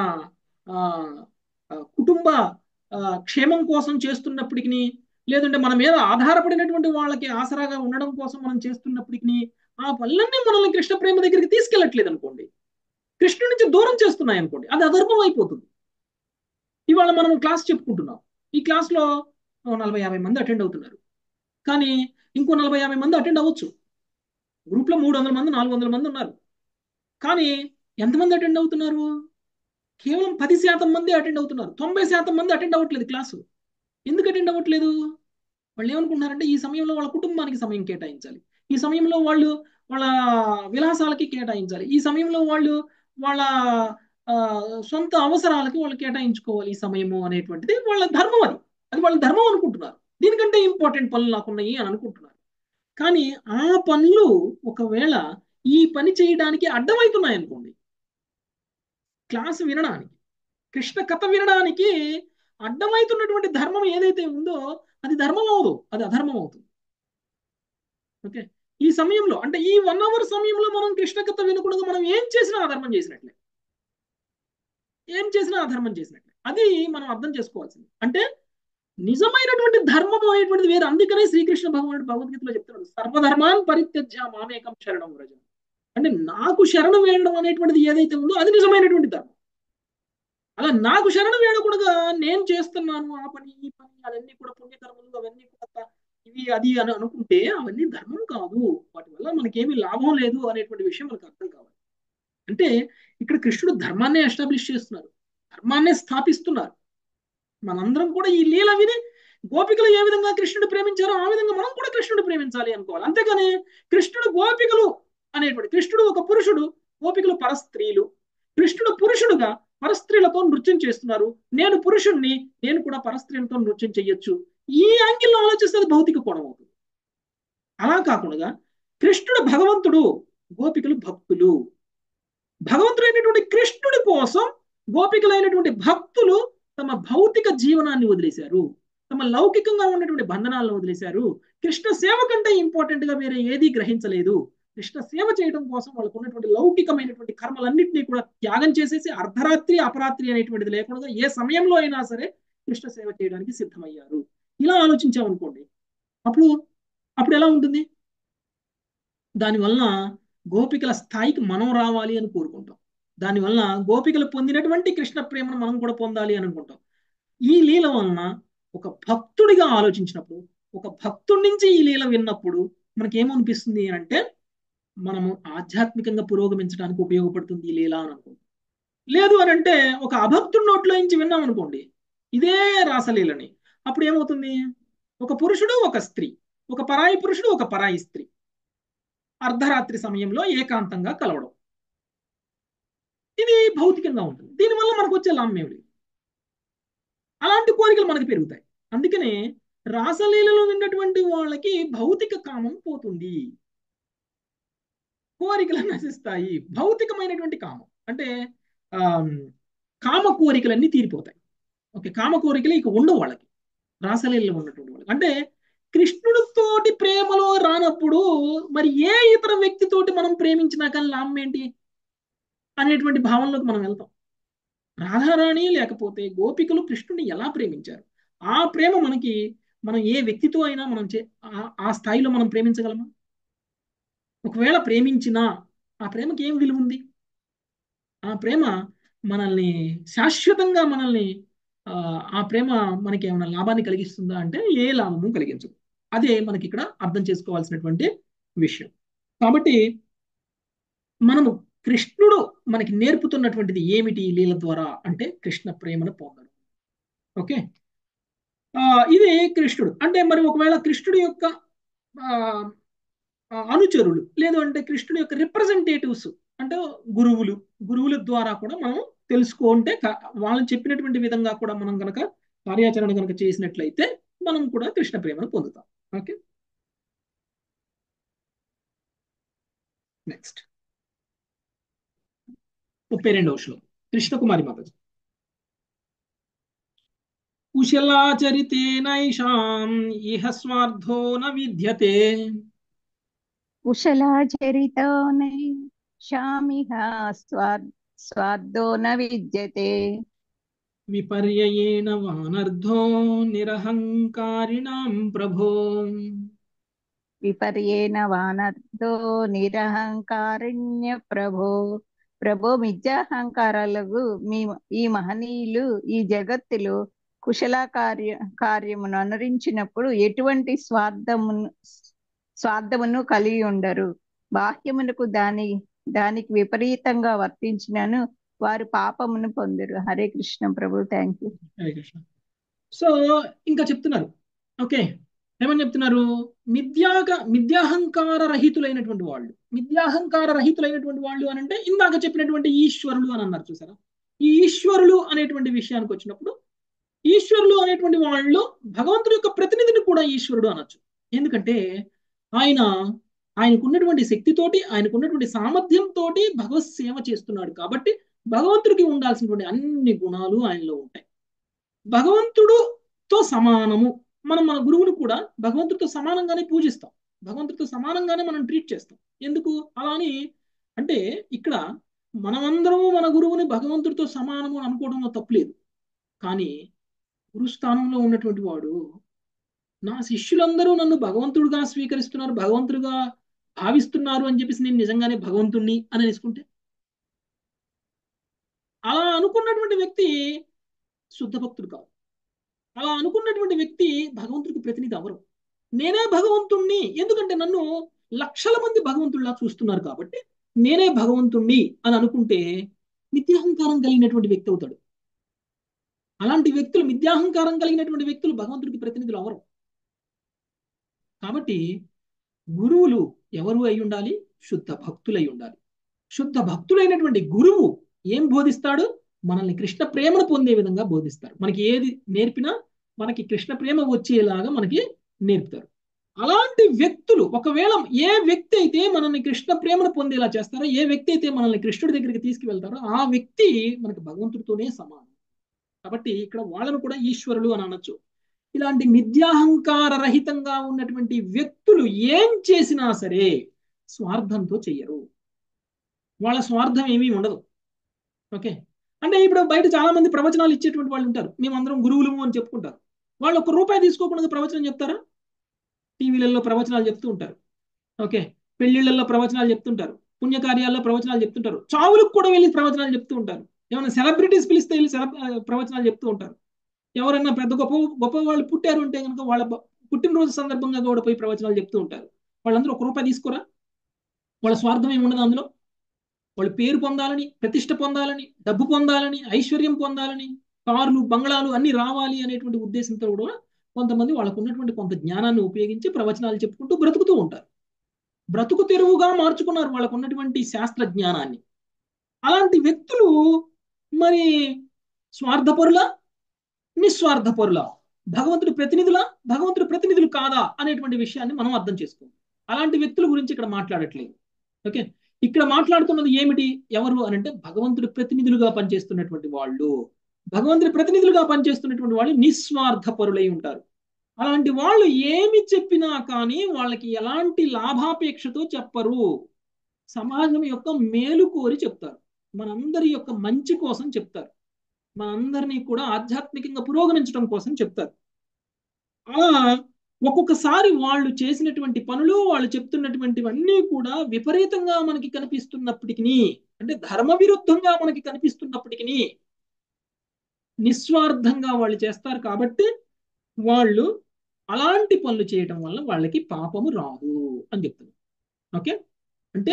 కుటుంబ క్షేమం కోసం చేస్తున్నప్పటికీ లేదంటే మన మీద ఆధారపడినటువంటి వాళ్ళకి ఆసరాగా ఉండడం కోసం మనం చేస్తున్నప్పటికీ ఆ పనులన్నీ మనల్ని కృష్ణ ప్రేమ దగ్గరికి తీసుకెళ్ళట్లేదు అనుకోండి కృష్ణుడి నుంచి దూరం చేస్తున్నాయి అనుకోండి అది అధర్మం అయిపోతుంది ఇవాళ మనం క్లాస్ చెప్పుకుంటున్నాం ఈ క్లాస్లో నలభై యాభై మంది అటెండ్ అవుతున్నారు కానీ ఇంకో నలభై యాభై మంది అటెండ్ అవ్వచ్చు గ్రూప్లో మూడు వందల మంది నాలుగు వందల మంది ఉన్నారు కానీ ఎంతమంది అటెండ్ అవుతున్నారు కేవలం పది శాతం మంది అటెండ్ అవుతున్నారు తొంభై శాతం మంది అటెండ్ అవ్వట్లేదు క్లాసు ఎందుకు అటెండ్ అవ్వట్లేదు వాళ్ళు ఏమనుకుంటున్నారంటే ఈ సమయంలో వాళ్ళ కుటుంబానికి సమయం కేటాయించాలి ఈ సమయంలో వాళ్ళు వాళ్ళ విలాసాలకి కేటాయించాలి ఈ సమయంలో వాళ్ళు వాళ్ళ ఆ, సొంత అవసరాలకి వాళ్ళు కేటాయించుకోవాలి ఈ సమయము అనేటువంటిది వాళ్ళ ధర్మం అది అది వాళ్ళ ధర్మం అనుకుంటున్నారు దీనికంటే ఇంపార్టెంట్ పనులు నాకున్నాయి అని అనుకుంటున్నారు కానీ ఆ పనులు ఒకవేళ ఈ పని చేయడానికి అడ్డమవుతున్నాయి అనుకోండి క్లాస్ వినడానికి కృష్ణ కథ వినడానికి అడ్డమవుతున్నటువంటి ధర్మం ఏదైతే ఉందో అది ధర్మం అవదు అది అధర్మం అవుతుంది ఓకే ఈ సమయంలో అంటే ఈ వన్ అవర్ సమయంలో మనం కృష్ణ కథ వినకుండా మనం ఏం చేసినా అధర్మం చేసినట్లే ఏం చేసినా అధర్మం చేసినట్లే అది మనం అర్థం చేసుకోవాల్సింది అంటే నిజమైనటువంటి ధర్మం అనేటువంటిది వేరు అందుకనే శ్రీకృష్ణ భగవానుడు భగవద్గీతలో చెప్తున్నాడు సర్వధర్మాన్ పరిత్యజ్య మామేకం శరణం వ్రజ అంటే నాకు శరణం వేయడం అనేటువంటిది ఏదైతే ఉందో అది నిజమైనటువంటి ధర్మం అలా నాకు శరణం వేయకూడగా నేను చేస్తున్నాను ఆ పని ఈ పని అవన్నీ కూడా పుణ్యకర్మలు అవన్నీ కూడా త- ఇవి అది అని అనుకుంటే అవన్నీ ధర్మం కాదు వాటి వల్ల మనకేమీ లాభం లేదు అనేటువంటి విషయం మనకు అర్థం కావాలి అంటే ఇక్కడ కృష్ణుడు ధర్మాన్నే ఎస్టాబ్లిష్ చేస్తున్నారు ధర్మాన్నే స్థాపిస్తున్నారు మనందరం కూడా ఈ లీల విని గోపికలు ఏ విధంగా కృష్ణుడు ప్రేమించారో ఆ విధంగా మనం కూడా కృష్ణుడు ప్రేమించాలి అనుకోవాలి అంతేగాని కృష్ణుడు గోపికలు అనేటువంటి కృష్ణుడు ఒక పురుషుడు గోపికలు పరస్త్రీలు కృష్ణుడు పురుషుడుగా పరస్త్రీలతో నృత్యం చేస్తున్నారు నేను పురుషుణ్ణి నేను కూడా పరస్త్రీలతో నృత్యం చెయ్యొచ్చు ఈ యాంగిల్లో ఆలోచిస్తే అది భౌతిక కోణం అవుతుంది అలా కాకుండా కృష్ణుడు భగవంతుడు గోపికలు భక్తులు భగవంతుడైనటువంటి కృష్ణుడి కోసం గోపికలైనటువంటి భక్తులు తమ భౌతిక జీవనాన్ని వదిలేశారు తమ లౌకికంగా ఉన్నటువంటి బంధనాలను వదిలేశారు కృష్ణ సేవ కంటే ఇంపార్టెంట్ గా వేరే ఏదీ గ్రహించలేదు కృష్ణ సేవ చేయడం కోసం వాళ్ళకు ఉన్నటువంటి లౌకికమైనటువంటి కర్మలన్నింటినీ కూడా త్యాగం చేసేసి అర్ధరాత్రి అపరాత్రి అనేటువంటిది లేకుండా ఏ సమయంలో అయినా సరే కృష్ణ సేవ చేయడానికి సిద్ధమయ్యారు ఇలా ఆలోచించామనుకోండి అప్పుడు అప్పుడు ఎలా ఉంటుంది దానివల్ల గోపికల స్థాయికి మనం రావాలి అని కోరుకుంటాం దానివల్ల గోపికలు పొందినటువంటి కృష్ణ ప్రేమను మనం కూడా పొందాలి అని అనుకుంటాం ఈ లీల వలన ఒక భక్తుడిగా ఆలోచించినప్పుడు ఒక భక్తుడి నుంచి ఈ లీల విన్నప్పుడు మనకి ఏమనిపిస్తుంది అంటే మనము ఆధ్యాత్మికంగా పురోగమించడానికి ఉపయోగపడుతుంది ఈ లీల అని అనుకుంటాం లేదు అని అంటే ఒక అభక్తుడి నోట్లో నుంచి విన్నాం అనుకోండి ఇదే రాసలీలని అప్పుడు ఏమవుతుంది ఒక పురుషుడు ఒక స్త్రీ ఒక పరాయి పురుషుడు ఒక పరాయి స్త్రీ అర్ధరాత్రి సమయంలో ఏకాంతంగా కలవడం ఇది భౌతికంగా ఉంటుంది దీనివల్ల మనకు వచ్చే లాభం ఏమి లేదు అలాంటి కోరికలు మనకు పెరుగుతాయి అందుకనే రాసలీలలో విన్నటువంటి వాళ్ళకి భౌతిక కామం పోతుంది కోరికలు నశిస్తాయి భౌతికమైనటువంటి కామం అంటే ఆ కామ కోరికలన్నీ తీరిపోతాయి ఓకే కామ కోరికలు ఇక ఉండవు వాళ్ళకి రాసలీలలో ఉన్నటువంటి వాళ్ళకి అంటే కృష్ణుడితోటి ప్రేమలో రానప్పుడు మరి ఏ ఇతర వ్యక్తితోటి మనం ప్రేమించినా కానీ లాభం ఏంటి అనేటువంటి భావనలోకి మనం వెళ్తాం రాధారాణి లేకపోతే గోపికలు కృష్ణుని ఎలా ప్రేమించారు ఆ ప్రేమ మనకి మనం ఏ వ్యక్తితో అయినా మనం చే ఆ స్థాయిలో మనం ప్రేమించగలమా ఒకవేళ ప్రేమించినా ఆ ప్రేమకి ఏం విలువ ఉంది ఆ ప్రేమ మనల్ని శాశ్వతంగా మనల్ని ఆ ప్రేమ మనకి ఏమైనా లాభాన్ని కలిగిస్తుందా అంటే ఏ లాభము కలిగించదు అదే మనకి ఇక్కడ అర్థం చేసుకోవాల్సినటువంటి విషయం కాబట్టి మనము కృష్ణుడు మనకి నేర్పుతున్నటువంటిది ఏమిటి లీల ద్వారా అంటే కృష్ణ ప్రేమను పొందడం ఓకే ఇది కృష్ణుడు అంటే మరి ఒకవేళ కృష్ణుడి యొక్క అనుచరులు లేదు అంటే కృష్ణుడి యొక్క రిప్రజెంటేటివ్స్ అంటే గురువులు గురువుల ద్వారా కూడా మనం తెలుసుకుంటే వాళ్ళు చెప్పినటువంటి విధంగా కూడా మనం కనుక కార్యాచరణ కనుక చేసినట్లయితే మనం కూడా కృష్ణ ప్రేమను పొందుతాం ఓకే నెక్స్ట్ ముప్పై రెండవ శ్లోకం కృష్ణకుమారి మాతాజీ కుశలాచరితేనైషాం ఇహ స్వార్థో న విద్యతే కుశలాచరితోనైషామిహ స్వార్థో న విద్యతే విపర్యయేణ వానర్ధో నిరహంకారిణాం ప్రభో విపర్యేణ వానర్ధో నిరహంకారిణ్య ప్రభో ప్రభో మిథ్యాహంకారాలకు మీ ఈ మహనీయులు ఈ జగత్తులో కుశల కార్య కార్యమును అనురించినప్పుడు ఎటువంటి స్వార్థమును స్వార్థమును కలిగి ఉండరు బాహ్యమునకు దాని దానికి విపరీతంగా వర్తించినను వారు పాపమును పొందరు Hare Krishna prabhu thank you Hare Krishna so ఇంకా చెప్తున్నారు ఓకే ఏమని చెప్తున్నారు మిథ్యాక మిథ్యాహంకార రహితులైనటువంటి వాళ్ళు మిథ్యాహంకార రహితులైనటువంటి వాళ్ళు అని అంటే ఇందాక చెప్పినటువంటి ఈశ్వరులు అని అన్నారు చూసారా ఈ ఈశ్వరులు అనేటువంటి విషయానికి వచ్చినప్పుడు ఈశ్వరులు అనేటువంటి వాళ్ళు భగవంతుడి యొక్క ప్రతినిధిని కూడా ఈశ్వరుడు అనొచ్చు ఎందుకంటే ఆయన ఆయనకున్నటువంటి శక్తితోటి ఆయనకున్నటువంటి సామర్థ్యంతో భగవత్ సేవ చేస్తున్నాడు కాబట్టి భగవంతుడికి ఉండాల్సినటువంటి అన్ని గుణాలు ఆయనలో ఉంటాయి భగవంతుడుతో సమానము మనం మన గురువుని కూడా భగవంతుడితో సమానంగానే పూజిస్తాం భగవంతుడితో సమానంగానే మనం ట్రీట్ చేస్తాం ఎందుకు అలా అని అంటే ఇక్కడ మనమందరము మన గురువుని భగవంతుడితో సమానము అని అనుకోవడంలో తప్పులేదు కానీ గురుస్థానంలో ఉన్నటువంటి వాడు నా శిష్యులందరూ నన్ను భగవంతుడుగా స్వీకరిస్తున్నారు భగవంతుడుగా భావిస్తున్నారు అని చెప్పేసి నేను నిజంగానే భగవంతుణ్ణి అని అనేసుకుంటే అలా అనుకున్నటువంటి వ్యక్తి శుద్ధ భక్తుడు కాదు అలా అనుకున్నటువంటి వ్యక్తి భగవంతుడికి ప్రతినిధి అవరు నేనే భగవంతుణ్ణి ఎందుకంటే నన్ను లక్షల మంది భగవంతుడిలా చూస్తున్నారు కాబట్టి నేనే భగవంతుణ్ణి అని అనుకుంటే మిథ్యాహంకారం కలిగినటువంటి వ్యక్తి అవుతాడు అలాంటి వ్యక్తులు మిథ్యాహంకారం కలిగినటువంటి వ్యక్తులు భగవంతుడికి ప్రతినిధులు అవరు కాబట్టి గురువులు ఎవరు అయి ఉండాలి శుద్ధ భక్తులై ఉండాలి శుద్ధ భక్తులైనటువంటి గురువు ఏం బోధిస్తాడు మనల్ని కృష్ణ ప్రేమను పొందే విధంగా బోధిస్తారు మనకి ఏది నేర్పినా మనకి కృష్ణ ప్రేమ వచ్చేలాగా మనకి నేర్పుతారు అలాంటి వ్యక్తులు ఒకవేళ ఏ వ్యక్తి అయితే మనల్ని కృష్ణ ప్రేమను పొందేలా చేస్తారో ఏ వ్యక్తి అయితే మనల్ని కృష్ణుడి దగ్గరికి తీసుకువెళ్తారో ఆ వ్యక్తి మనకి భగవంతుడితోనే సమానం కాబట్టి ఇక్కడ వాళ్ళను కూడా ఈశ్వరులు అని అనొచ్చు ఇలాంటి మిథ్యాహంకార రహితంగా ఉన్నటువంటి వ్యక్తులు ఏం చేసినా సరే స్వార్థంతో చెయ్యరు వాళ్ళ స్వార్థం ఏమీ ఉండదు ఓకే అంటే ఇప్పుడు బయట చాలా మంది ప్రవచనాలు ఇచ్చేటువంటి వాళ్ళు ఉంటారు మేమందరం గురువులము అని చెప్పుకుంటారు వాళ్ళు ఒక రూపాయి తీసుకోకుండా ప్రవచనం చెప్తారా టీవీలలో ప్రవచనాలు చెప్తూ ఉంటారు ఓకే పెళ్లిళ్లలో ప్రవచనాలు చెప్తుంటారు పుణ్యకార్యాల్లో ప్రవచనాలు చెప్తుంటారు చావులకు కూడా వెళ్ళి ప్రవచనాలు చెప్తూ ఉంటారు ఏమైనా సెలబ్రిటీస్ పిలిస్తే వెళ్ళి ప్రవచనాలు చెప్తూ ఉంటారు ఎవరైనా పెద్ద గొప్ప గొప్ప వాళ్ళు పుట్టారు అంటే కనుక వాళ్ళ పుట్టినరోజు సందర్భంగా కూడా పోయి ప్రవచనాలు చెప్తూ ఉంటారు వాళ్ళందరూ ఒక రూపాయి తీసుకోరా వాళ్ళ స్వార్థం ఏమి ఉండదు అందులో వాళ్ళు పేరు పొందాలని ప్రతిష్ట పొందాలని డబ్బు పొందాలని ఐశ్వర్యం పొందాలని కార్లు బంగ్లాలు అన్ని రావాలి అనేటువంటి ఉద్దేశంతో కూడా కొంతమంది వాళ్ళకు ఉన్నటువంటి కొంత జ్ఞానాన్ని ఉపయోగించి ప్రవచనాలు చెప్పుకుంటూ బ్రతుకుతూ ఉంటారు బ్రతుకు తెరువుగా మార్చుకున్నారు వాళ్ళకు ఉన్నటువంటి శాస్త్ర జ్ఞానాన్ని అలాంటి వ్యక్తులు మరి స్వార్థపరుల నిస్వార్థపరుల భగవంతుడి ప్రతినిధుల భగవంతుడి ప్రతినిధులు కాదా అనేటువంటి విషయాన్ని మనం అర్థం చేసుకోవాలి అలాంటి వ్యక్తుల గురించి ఇక్కడ మాట్లాడట్లేదు ఓకే ఇక్కడ మాట్లాడుతున్నది ఏమిటి ఎవరు అని అంటే భగవంతుడి ప్రతినిధులుగా పనిచేస్తున్నటువంటి వాళ్ళు భగవంతుడి ప్రతినిధులుగా పనిచేస్తున్నటువంటి వాళ్ళు నిస్వార్థపరులై ఉంటారు అలాంటి వాళ్ళు ఏమి చెప్పినా కానీ వాళ్ళకి ఎలాంటి లాభాపేక్షతో చెప్పరు సమాజం యొక్క మేలు కోరి చెప్తారు మనందరి యొక్క మంచి కోసం చెప్తారు మనందరినీ కూడా ఆధ్యాత్మికంగా పురోగమించడం కోసం చెప్తారు అలా ఒక్కొక్కసారి వాళ్ళు చేసినటువంటి పనులు వాళ్ళు చెప్తున్నటువంటివన్నీ కూడా విపరీతంగా మనకి కనిపిస్తున్నప్పటికీ అంటే ధర్మ విరుద్ధంగా మనకి కనిపిస్తున్నప్పటికీ నిస్వార్థంగా వాళ్ళు చేస్తారు కాబట్టి వాళ్ళు అలాంటి పనులు చేయటం వల్ల వాళ్ళకి పాపము రాదు అని చెప్తున్నారు ఓకే అంటే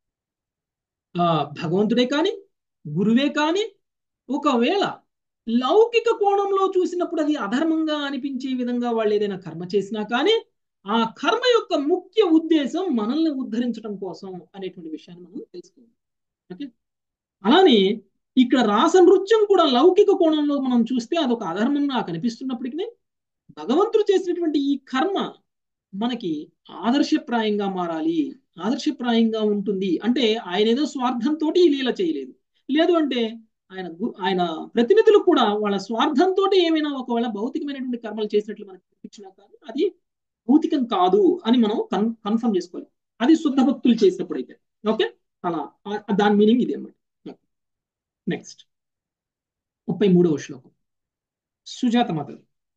ఆ భగవంతుడే కానీ గురువే కానీ ఒకవేళ లౌకిక కోణంలో చూసినప్పుడు అది అధర్మంగా అనిపించే విధంగా వాళ్ళు ఏదైనా కర్మ చేసినా కానీ ఆ కర్మ యొక్క ముఖ్య ఉద్దేశం మనల్ని ఉద్ధరించడం కోసం అనేటువంటి విషయాన్ని మనం తెలుసుకోవాలి ఓకే అలానే ఇక్కడ రాస నృత్యం కూడా లౌకిక కోణంలో మనం చూస్తే అదొక అధర్మంగా కనిపిస్తున్నప్పటికీ భగవంతుడు చేసినటువంటి ఈ కర్మ మనకి ఆదర్శప్రాయంగా మారాలి ఆదర్శప్రాయంగా ఉంటుంది అంటే ఆయన ఏదో స్వార్థంతో ఈ లీల చేయలేదు లేదు అంటే ఆయన ఆయన ప్రతినిధులు కూడా వాళ్ళ స్వార్థంతో ఏమైనా ఒకవేళ భౌతికమైనటువంటి కర్మలు చేసినట్లు మనకు కనిపించినా కానీ అది భౌతికం కాదు అని మనం కన్ కన్ఫర్మ్ చేసుకోవాలి అది శుద్ధ భక్తులు చేసినప్పుడు అయితే ఓకే అలా దాని మీనింగ్ ఇది అన్నమాట నెక్స్ట్ ముప్పై మూడవ శ్లోకం సుజాత మాత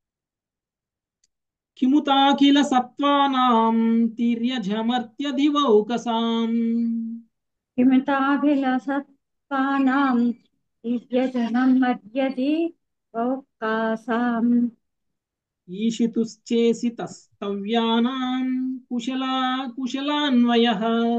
కిముతాఖిల సత్వానాం తిర్యజమర్త్య దివౌకసాం కిమితాఖిల సత్వానాం తిర్యజనం మర్యది వౌకాసాం ఈషితుశ్చేసి తస్తవ్యానాం కుశలా కుశలాన్వయః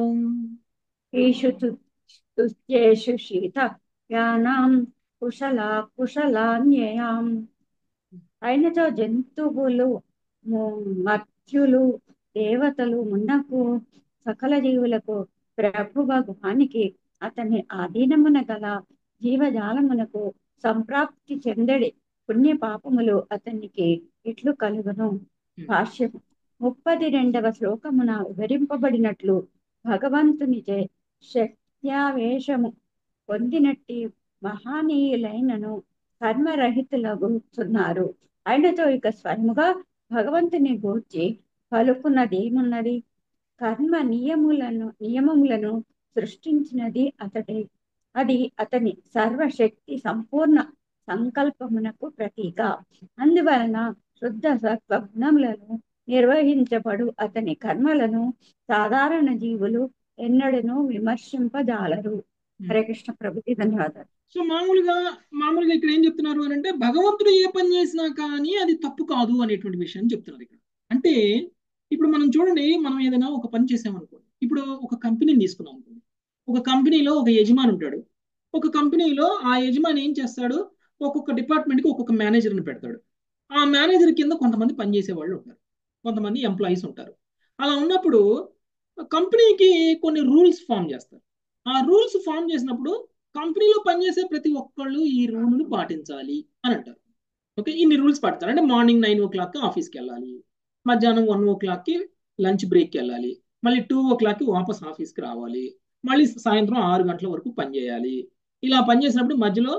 ఈషు తుష్యేషు శీత యానాం కుశలా కుశలాన్యయాం అయినతో జంతువులు ము- మర్త్యులు దేవతలు మున్నకు సకల జీవులకు ప్రభుభగవానికి అతని ఆధీనమున గల జీవజాలమునకు సంప్రాప్తి చెందడి పుణ్య పాపములు అతనికి ఇట్లు కలుగును భాష్యం ముప్పది రెండవ శ్లోకమున వివరింపబడినట్లు భగవంతునిచే శక్త్యావేశము పొందినట్టి మహానీయులైనను కర్మరహితులగుతున్నారు అయినతో ఇక స్వయముగా భగవంతుని గూర్చి పలుకున్నదేమున్నది కర్మ నియములను నియమములను సృష్టించినది అతడే అది అతని సర్వశక్తి సంపూర్ణ సంకల్పమునకు ప్రతీక అందువలన శుద్ధ సత్వగుణములను నిర్వహించబడు అతని కర్మలను సాధారణ జీవులు ఎన్నడూ విమర్శింపజాలరు హరే కృష్ణ ప్రభుకి ధన్యవాదాలు సో మామూలుగా మామూలుగా ఇక్కడ ఏం చెప్తున్నారు అని అంటే భగవంతుడు ఏ పని చేసినా కానీ అది తప్పు కాదు అనేటువంటి విషయాన్ని చెప్తున్నారు ఇక్కడ అంటే ఇప్పుడు మనం చూడండి మనం ఏదైనా ఒక పని చేసామనుకోండి ఇప్పుడు ఒక కంపెనీని తీసుకున్నాం అనుకోండి ఒక కంపెనీలో ఒక యజమాని ఉంటాడు ఒక కంపెనీలో ఆ యజమాని ఏం చేస్తాడు ఒక్కొక్క డిపార్ట్మెంట్కి ఒక్కొక్క మేనేజర్ని పెడతాడు ఆ మేనేజర్ కింద కొంతమంది పనిచేసే వాళ్ళు ఉంటారు కొంతమంది ఎంప్లాయీస్ ఉంటారు అలా ఉన్నప్పుడు కంపెనీకి కొన్ని రూల్స్ ఫామ్ చేస్తారు ఆ రూల్స్ ఫామ్ చేసినప్పుడు కంపెనీలో పనిచేసే ప్రతి ఒక్కళ్ళు ఈ రూల్ను పాటించాలి అని అంటారు ఓకే ఇన్ని రూల్స్ పాటించాలి అంటే మార్నింగ్ నైన్ ఓ క్లాక్కి ఆఫీస్కి వెళ్ళాలి మధ్యాహ్నం వన్ ఓ క్లాక్కి లంచ్ బ్రేక్కి వెళ్ళాలి మళ్ళీ టూ ఓ క్లాక్కి వాపస్ ఆఫీస్కి రావాలి మళ్ళీ సాయంత్రం ఆరు గంటల వరకు పనిచేయాలి ఇలా పనిచేసినప్పుడు మధ్యలో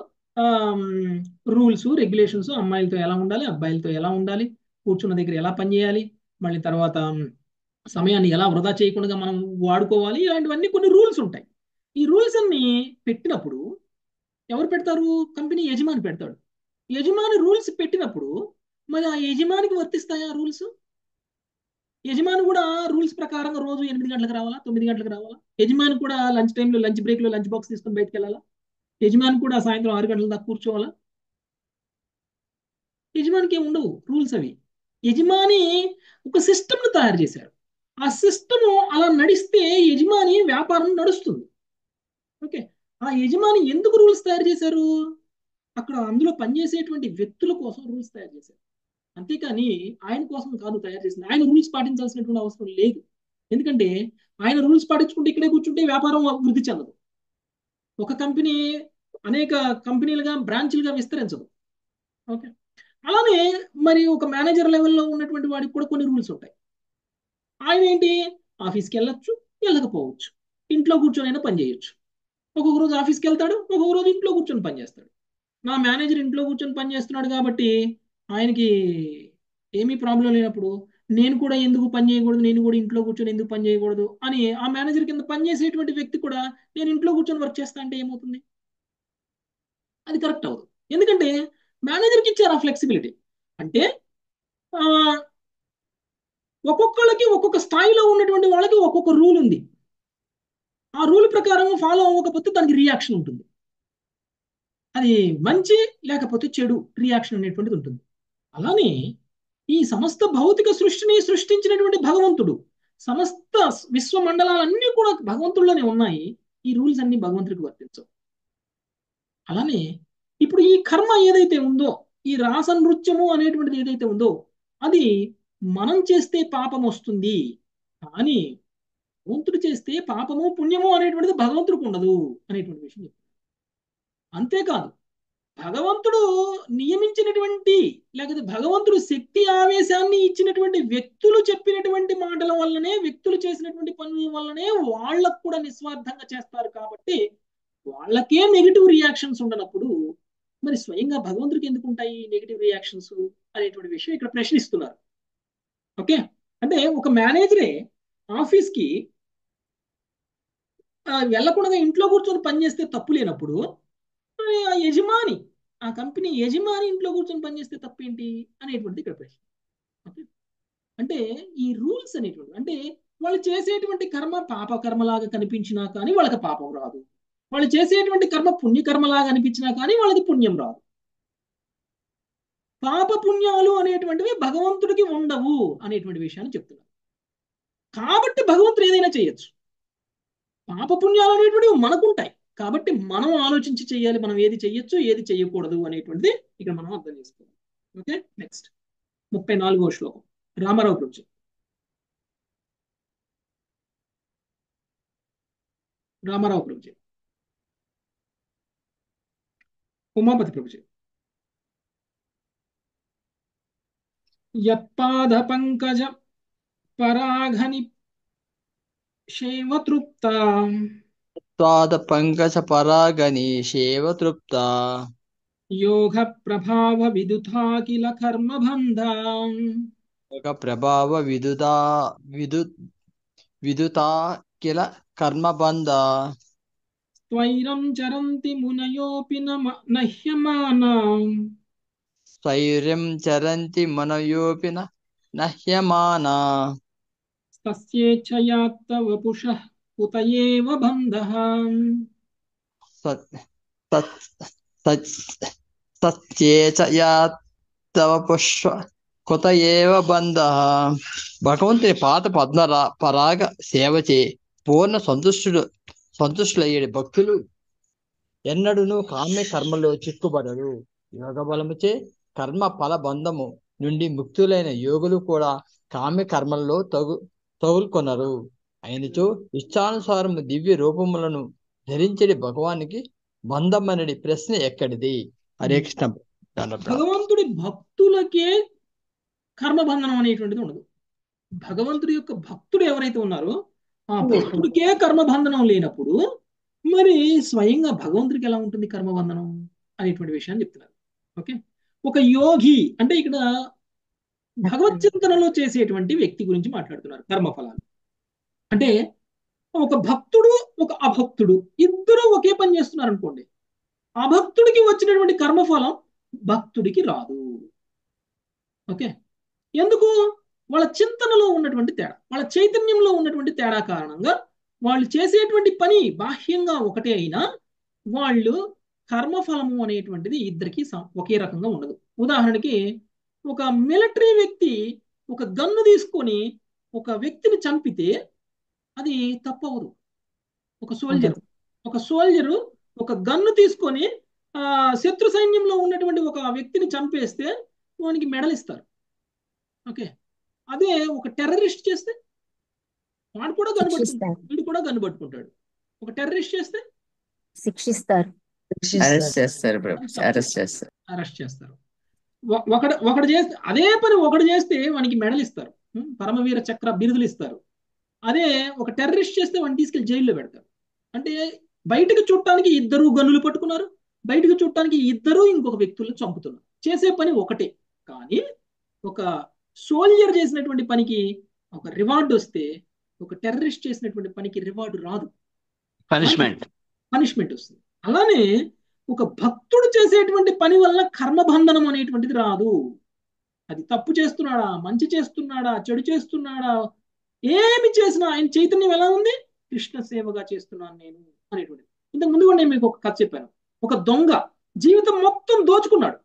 రూల్స్ రెగ్యులేషన్స్ అమ్మాయిలతో ఎలా ఉండాలి అబ్బాయిలతో ఎలా ఉండాలి కూర్చున్న దగ్గర ఎలా పనిచేయాలి మళ్ళీ తర్వాత సమయాన్ని ఎలా వృధా చేయకుండా మనం వాడుకోవాలి ఇలాంటివన్నీ కొన్ని రూల్స్ ఉంటాయి ఈ రూల్స్ అన్ని పెట్టినప్పుడు ఎవరు పెడతారు కంపెనీ యజమాని పెడతాడు యజమాని రూల్స్ పెట్టినప్పుడు మరి ఆ యజమానికి వర్తిస్తాయా రూల్స్ యజమాని కూడా రూల్స్ ప్రకారం రోజు ఎనిమిది గంటలకు రావాలా తొమ్మిది గంటలకు రావాలా యజమాని కూడా లంచ్ టైంలో లంచ్ బ్రేక్లో లంచ్ బాక్స్ తీసుకొని బయటకు వెళ్ళాలా యజమాని కూడా సాయంత్రం ఆరు గంటల దాకా కూర్చోవాలా యజమానికి ఏమి ఉండవు రూల్స్ అవి యజమాని ఒక సిస్టమ్ను తయారు చేశారు ఆ సిస్టమ్ అలా నడిస్తే యజమాని వ్యాపారం నడుస్తుంది ఓకే ఆ యజమాని ఎందుకు రూల్స్ తయారు చేశారు అక్కడ అందులో పనిచేసేటువంటి వ్యక్తుల కోసం రూల్స్ తయారు చేశారు అంతేకాని ఆయన కోసం కాదు తయారు చేసింది ఆయన రూల్స్ పాటించాల్సినటువంటి అవసరం లేదు ఎందుకంటే ఆయన రూల్స్ పాటించుకుంటే ఇక్కడే కూర్చుంటే వ్యాపారం వృద్ధి చెందదు ఒక కంపెనీ అనేక కంపెనీలుగా బ్రాంచ్లుగా విస్తరించదు ఓకే అలానే మరి ఒక మేనేజర్ లెవెల్లో ఉన్నటువంటి వాడికి కూడా కొన్ని రూల్స్ ఉంటాయి ఆయన ఏంటి ఆఫీస్కి వెళ్ళొచ్చు వెళ్ళకపోవచ్చు ఇంట్లో కూర్చొని అయినా పని చేయొచ్చు ఒక్కొక్క రోజు ఆఫీస్కి వెళ్తాడు ఒక్కొక్క రోజు ఇంట్లో కూర్చొని పని చేస్తాడు నా మేనేజర్ ఇంట్లో కూర్చొని పని చేస్తున్నాడు కాబట్టి ఆయనకి ఏమీ ప్రాబ్లం లేనప్పుడు నేను కూడా ఎందుకు పని చేయకూడదు నేను కూడా ఇంట్లో కూర్చొని ఎందుకు పని చేయకూడదు అని ఆ మేనేజర్ కింద పని చేసేటువంటి వ్యక్తి కూడా నేను ఇంట్లో కూర్చొని వర్క్ చేస్తా అంటే ఏమవుతుంది అది కరెక్ట్ అవ్వదు ఎందుకంటే మేనేజర్కి ఇచ్చారు ఆ ఫ్లెక్సిబిలిటీ అంటే ఒక్కొక్కళ్ళకి ఒక్కొక్క స్థాయిలో ఉన్నటువంటి వాళ్ళకి ఒక్కొక్క రూల్ ఉంది ఆ రూల్ ప్రకారం ఫాలో అవ్వకపోతే దానికి రియాక్షన్ ఉంటుంది అది మంచి లేకపోతే చెడు రియాక్షన్ అనేటువంటిది ఉంటుంది అలానే ఈ సమస్త భౌతిక సృష్టిని సృష్టించినటువంటి భగవంతుడు సమస్త విశ్వ మండలాలన్నీ కూడా భగవంతుల్లోనే ఉన్నాయి ఈ రూల్స్ అన్ని భగవంతుడికి వర్తించవు అలానే ఇప్పుడు ఈ కర్మ ఏదైతే ఉందో ఈ రాస నృత్యము అనేటువంటిది ఏదైతే ఉందో అది మనం చేస్తే పాపం వస్తుంది కానీ భగవంతుడు చేస్తే పాపము పుణ్యము అనేటువంటిది భగవంతుడికి ఉండదు అనేటువంటి విషయం చెప్తారు అంతేకాదు భగవంతుడు నియమించినటువంటి లేకపోతే భగవంతుడు శక్తి ఆవేశాన్ని ఇచ్చినటువంటి వ్యక్తులు చెప్పినటువంటి మాటల వల్లనే వ్యక్తులు చేసినటువంటి పనుల వల్లనే వాళ్ళకు కూడా నిస్వార్థంగా చేస్తారు కాబట్టి వాళ్ళకే నెగిటివ్ రియాక్షన్స్ ఉండనప్పుడు మరి స్వయంగా భగవంతుడికి ఎందుకు ఉంటాయి నెగిటివ్ రియాక్షన్స్ అనేటువంటి విషయం ఇక్కడ ప్రశ్నిస్తున్నారు ఓకే అంటే ఒక మేనేజరే ఆఫీస్కి వెళ్లకుండా ఇంట్లో కూర్చొని పనిచేస్తే తప్పు లేనప్పుడు ఆ యజమాని ఆ కంపెనీ యజమాని ఇంట్లో కూర్చొని పనిచేస్తే తప్పేంటి అనేటువంటిది ఇక్కడ ప్రశ్న ఓకే అంటే ఈ రూల్స్ అనేటువంటి అంటే వాళ్ళు చేసేటువంటి కర్మ పాప కర్మలాగా కనిపించినా కానీ వాళ్ళకి పాపం రాదు వాళ్ళు చేసేటువంటి కర్మ పుణ్యకర్మలాగా అనిపించినా కానీ వాళ్ళకి పుణ్యం రాదు పాప పుణ్యాలు అనేటువంటివి భగవంతుడికి ఉండవు అనేటువంటి విషయాన్ని చెప్తున్నారు కాబట్టి భగవంతుడు ఏదైనా చేయొచ్చు పాప పుణ్యాలు అనేటువంటివి మనకుంటాయి కాబట్టి మనం ఆలోచించి చేయాలి మనం ఏది చెయ్యొచ్చు ఏది చెయ్యకూడదు అనేటువంటిది ఇక్కడ మనం అర్థం చేసుకోవాలి ఓకే నెక్స్ట్ ముప్పై నాలుగో శ్లోకం రామారావు ప్రభుజీ రామారావు ప్రభుజీ ఉమాపతి ప్రభుజీ యత్పాద పంకజ పరాఘని శైవతృప్త త్వాద పంకజ పరాగణీషేవ తృప్త యోగ ప్రభావ విదుతాకిల కర్మబంధ ఒక ప్రభావ విదుతా విదు విదుతా కిల కర్మబంధ స్వైరం చరంతి మునయోపి నమ- నహ్యమాన స్వైర్యం చరంతి మనయోపి న నహ్యమాన తస్యేచ్ఛయా తవ పుషః కుత ఏవ బంధః సత్ సత్ సత్ సత్యేచ యా తవ పుష్ప కుత ఏవ బంధ భగవంతుని పాత పద్మరా పరాగ సేవ చే పూర్ణ సంతుష్టుడు సంతుష్టులయ్యేడు భక్తులు ఎన్నడూను కామ్య కర్మలో చిక్కుబడరు యోగ బలముచే కర్మ ఫల బంధము నుండి ముక్తులైన యోగులు కూడా కామ్య కర్మల్లో తగు తగులుకొనరు అయినచో ఇష్టానుసారము దివ్య రూపములను ధరించడి భగవానికి బంధం అనేది ప్రశ్న ఎక్కడిది హరే కృష్ణ దండం భగవంతుడి భక్తులకే కర్మబంధనం అనేటువంటిది ఉండదు భగవంతుడి యొక్క భక్తుడు ఎవరైతే ఉన్నారో ఆ భక్తుడికే కర్మబంధనం లేనప్పుడు మరి స్వయంగా భగవంతుడికి ఎలా ఉంటుంది కర్మబంధనం అనేటువంటి విషయాన్ని చెప్తున్నారు ఓకే ఒక యోగి అంటే ఇక్కడ భగవత్ చింతనలో చేసేటువంటి వ్యక్తి గురించి మాట్లాడుతున్నారు కర్మఫలాలు అంటే ఒక భక్తుడు ఒక అభక్తుడు ఇద్దరు ఒకే పని చేస్తున్నారు అనుకోండి అభక్తుడికి వచ్చినటువంటి కర్మఫలం భక్తుడికి రాదు ఓకే ఎందుకు వాళ్ళ చింతనలో ఉన్నటువంటి తేడా వాళ్ళ చైతన్యంలో ఉన్నటువంటి తేడా కారణంగా వాళ్ళు చేసేటువంటి పని బాహ్యంగా ఒకటే అయినా వాళ్ళు కర్మఫలము అనేటువంటిది ఇద్దరికి ఒకే రకంగా ఉండదు ఉదాహరణకి ఒక మిలిటరీ వ్యక్తి ఒక గన్ను తీసుకొని ఒక వ్యక్తిని చంపితే అది తప్పవదు ఒక సోల్జర్ ఒక సోల్జరు ఒక గన్ను తీసుకొని ఆ శత్రు సైన్యంలో ఉన్నటువంటి ఒక వ్యక్తిని చంపేస్తే వానికి మెడల్ ఇస్తారు ఓకే అదే ఒక టెర్రరిస్ట్ చేస్తే వాడు కూడా కనబడుతుంటాడు వీడు కూడా కనబడుకుంటాడు ఒక టెర్రరిస్ట్ చేస్తే శిక్షిస్తారు అరెస్ట్ చేస్తారు ప్రభు అరెస్ట్ చేస్తారు అరెస్ట్ చేస్తారు ఒకడు ఒకడు చేస్తే అదే పని ఒకడు చేస్తే వానికి మెడల్ ఇస్తారు పరమవీర చక్ర బిరుదులు ఇస్తారు అదే ఒక టెర్రరిస్ట్ చేస్తే వాడిని తీసుకెళ్లి జైల్లో పెడతారు అంటే బయటకు చూడటానికి ఇద్దరు గన్నులు పట్టుకున్నారు బయటకు చూడటానికి ఇద్దరు ఇంకొక వ్యక్తులను చంపుతున్నారు చేసే పని ఒకటే కానీ ఒక సోల్జర్ చేసినటువంటి పనికి ఒక రివార్డు వస్తే ఒక టెర్రరిస్ట్ చేసినటువంటి పనికి రివార్డు రాదు పనిష్మెంట్ పనిష్మెంట్ వస్తుంది అలానే ఒక భక్తుడు చేసేటువంటి పని వల్ల కర్మబంధనం అనేటువంటిది రాదు అది తప్పు చేస్తున్నాడా మంచి చేస్తున్నాడా చెడు చేస్తున్నాడా ఏమి చేసినా ఆయన చైతన్యం ఎలా ఉంది కృష్ణ సేవగా చేస్తున్నాను నేను అనేటువంటిది ఇంతకు ముందు కూడా నేను మీకు ఒక కథ చెప్పాను ఒక దొంగ జీవితం మొత్తం దోచుకున్నాడు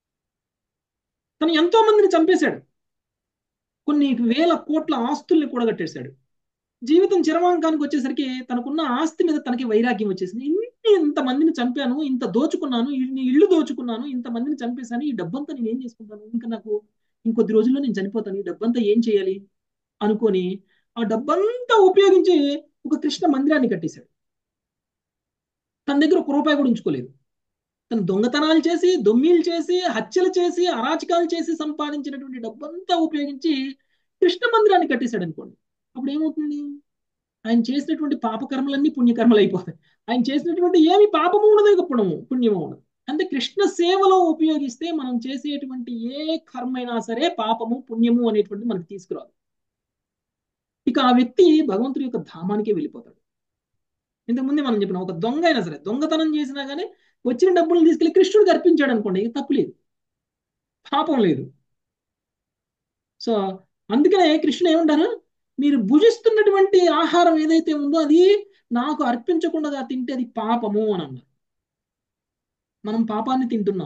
తను ఎంతో మందిని చంపేశాడు కొన్ని వేల కోట్ల ఆస్తుల్ని కూడగట్టేశాడు జీవితం చిరవాంకానికి వచ్చేసరికి తనకున్న ఆస్తి మీద తనకి వైరాగ్యం వచ్చేసింది ఇంత మందిని చంపాను ఇంత దోచుకున్నాను ఇన్ని ఇళ్ళు దోచుకున్నాను ఇంత మందిని చంపేశాను ఈ డబ్బంతా నేను ఏం చేసుకుంటాను ఇంకా నాకు ఇంకొద్ది రోజుల్లో నేను చనిపోతాను ఈ డబ్బంతా ఏం చేయాలి అనుకొని ఆ డబ్బంతా ఉపయోగించి ఒక కృష్ణ మందిరాన్ని కట్టేశాడు తన దగ్గర ఒక రూపాయి కూడా ఉంచుకోలేదు తను దొంగతనాలు చేసి దొమ్మీలు చేసి హత్యలు చేసి అరాచకాలు చేసి సంపాదించినటువంటి డబ్బంతా ఉపయోగించి కృష్ణ మందిరాన్ని కట్టేశాడు అనుకోండి అప్పుడు ఏమవుతుంది ఆయన చేసినటువంటి పాపకర్మలన్నీ పుణ్యకర్మలు అయిపోతాయి ఆయన చేసినటువంటి ఏమి పాపము ఉండదు పుణ్యము పుణ్యము ఉండదు అంటే కృష్ణ సేవలో ఉపయోగిస్తే మనం చేసేటువంటి ఏ కర్మైనా సరే పాపము పుణ్యము అనేటువంటి మనకు తీసుకురాదు ఇక ఆ వ్యక్తి భగవంతుడి యొక్క ధామానికే వెళ్ళిపోతాడు ఇంతకుముందే మనం చెప్పిన ఒక దొంగ అయినా సరే దొంగతనం చేసినా కానీ వచ్చిన డబ్బులు తీసుకెళ్లి కృష్ణుడికి అర్పించాడు అనుకోండి ఇక తప్పు లేదు పాపం లేదు సో అందుకనే కృష్ణుడు ఏమంటారు మీరు భుజిస్తున్నటువంటి ఆహారం ఏదైతే ఉందో అది నాకు అర్పించకుండా తింటే అది పాపము అని అన్నారు మనం పాపాన్ని తింటున్నాము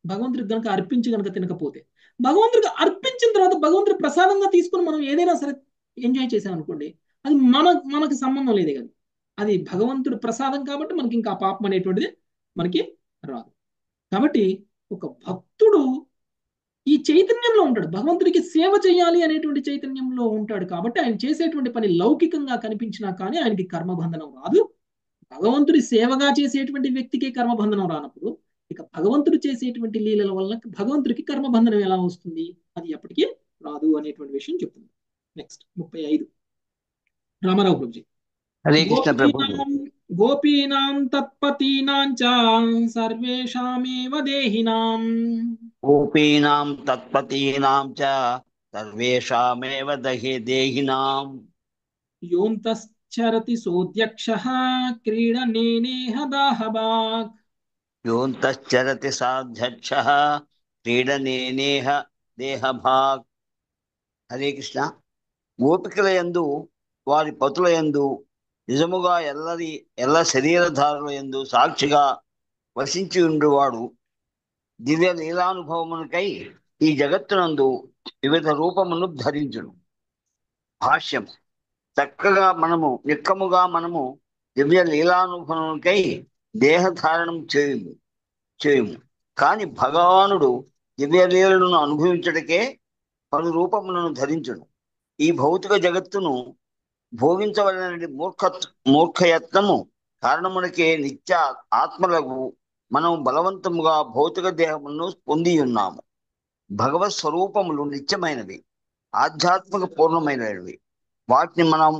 భగవంతుడికి గనక అర్పించి గనక తినకపోతే భగవంతుడికి అర్పించిన తర్వాత భగవంతుడి ప్రసాదంగా తీసుకుని మనం ఏదైనా సరే ఎంజాయ్ చేసాం అనుకోండి అది మన మనకి సంబంధం లేదు కానీ అది భగవంతుడి ప్రసాదం కాబట్టి మనకి ఇంకా ఆ పాపం అనేటువంటిది మనకి రాదు కాబట్టి ఒక భక్తుడు ఈ చైతన్యంలో ఉంటాడు భగవంతుడికి సేవ చేయాలి అనేటువంటి చైతన్యంలో ఉంటాడు కాబట్టి ఆయన చేసేటువంటి పని లౌకికంగా కనిపించినా కానీ ఆయనకి కర్మబంధనం రాదు భగవంతుడి సేవగా చేసేటువంటి వ్యక్తికి కర్మబంధనం రానప్పుడు ఇక భగవంతుడు చేసేటువంటి లీలల వల్ల భగవంతుడికి కర్మబంధనం ఎలా వస్తుంది అది ఎప్పటికీ రాదు అనేటువంటి విషయం చెప్తుంది నెక్స్ట్ ముప్పై ఐదు రామారావు ప్రభుజీ హరే కృష్ణ ప్రభు గోపీనాం గోపీనాం తత్పతీనాం చ సర్వేషామేవ దేహినాం గోపీనాం తత్పతీనాం చ సర్వేషామేవ దహే దేహినాం యోంతశ్చరతి సోద్యక్ష క్రీడనేనేహ దాహబాక్ యోంతశ్చరతి సాధ్యక్ష క్రీడనేనేహ దేహభాగ్ హరే కృష్ణ గోపికల యందు వారి పతుల యందు నిజముగా ఎల్లరి ఎల్ల శరీరధారుల యందు సాక్షిగా వసించి ఉండువాడు దివ్య లీలానుభవమునకై ఈ జగత్తునందు వివిధ రూపమును ధరించును భాష్యం చక్కగా మనము నిక్కముగా మనము దివ్య లీలానుభవముకై దేహధారణం చేయుము చేయుము కాని భగవానుడు దివ్య లీలను అనుభవించటకే పలు రూపములను ధరించును ఈ భౌతిక జగత్తును భోగించవలనని మూర్ఖ మూర్ఖయత్నము కారణమునకే నిత్య ఆత్మలకు మనం బలవంతముగా భౌతిక దేహమును పొంది ఉన్నాము భగవత్ స్వరూపములు నిత్యమైనవి ఆధ్యాత్మిక పూర్ణమైనవి వాటిని మనం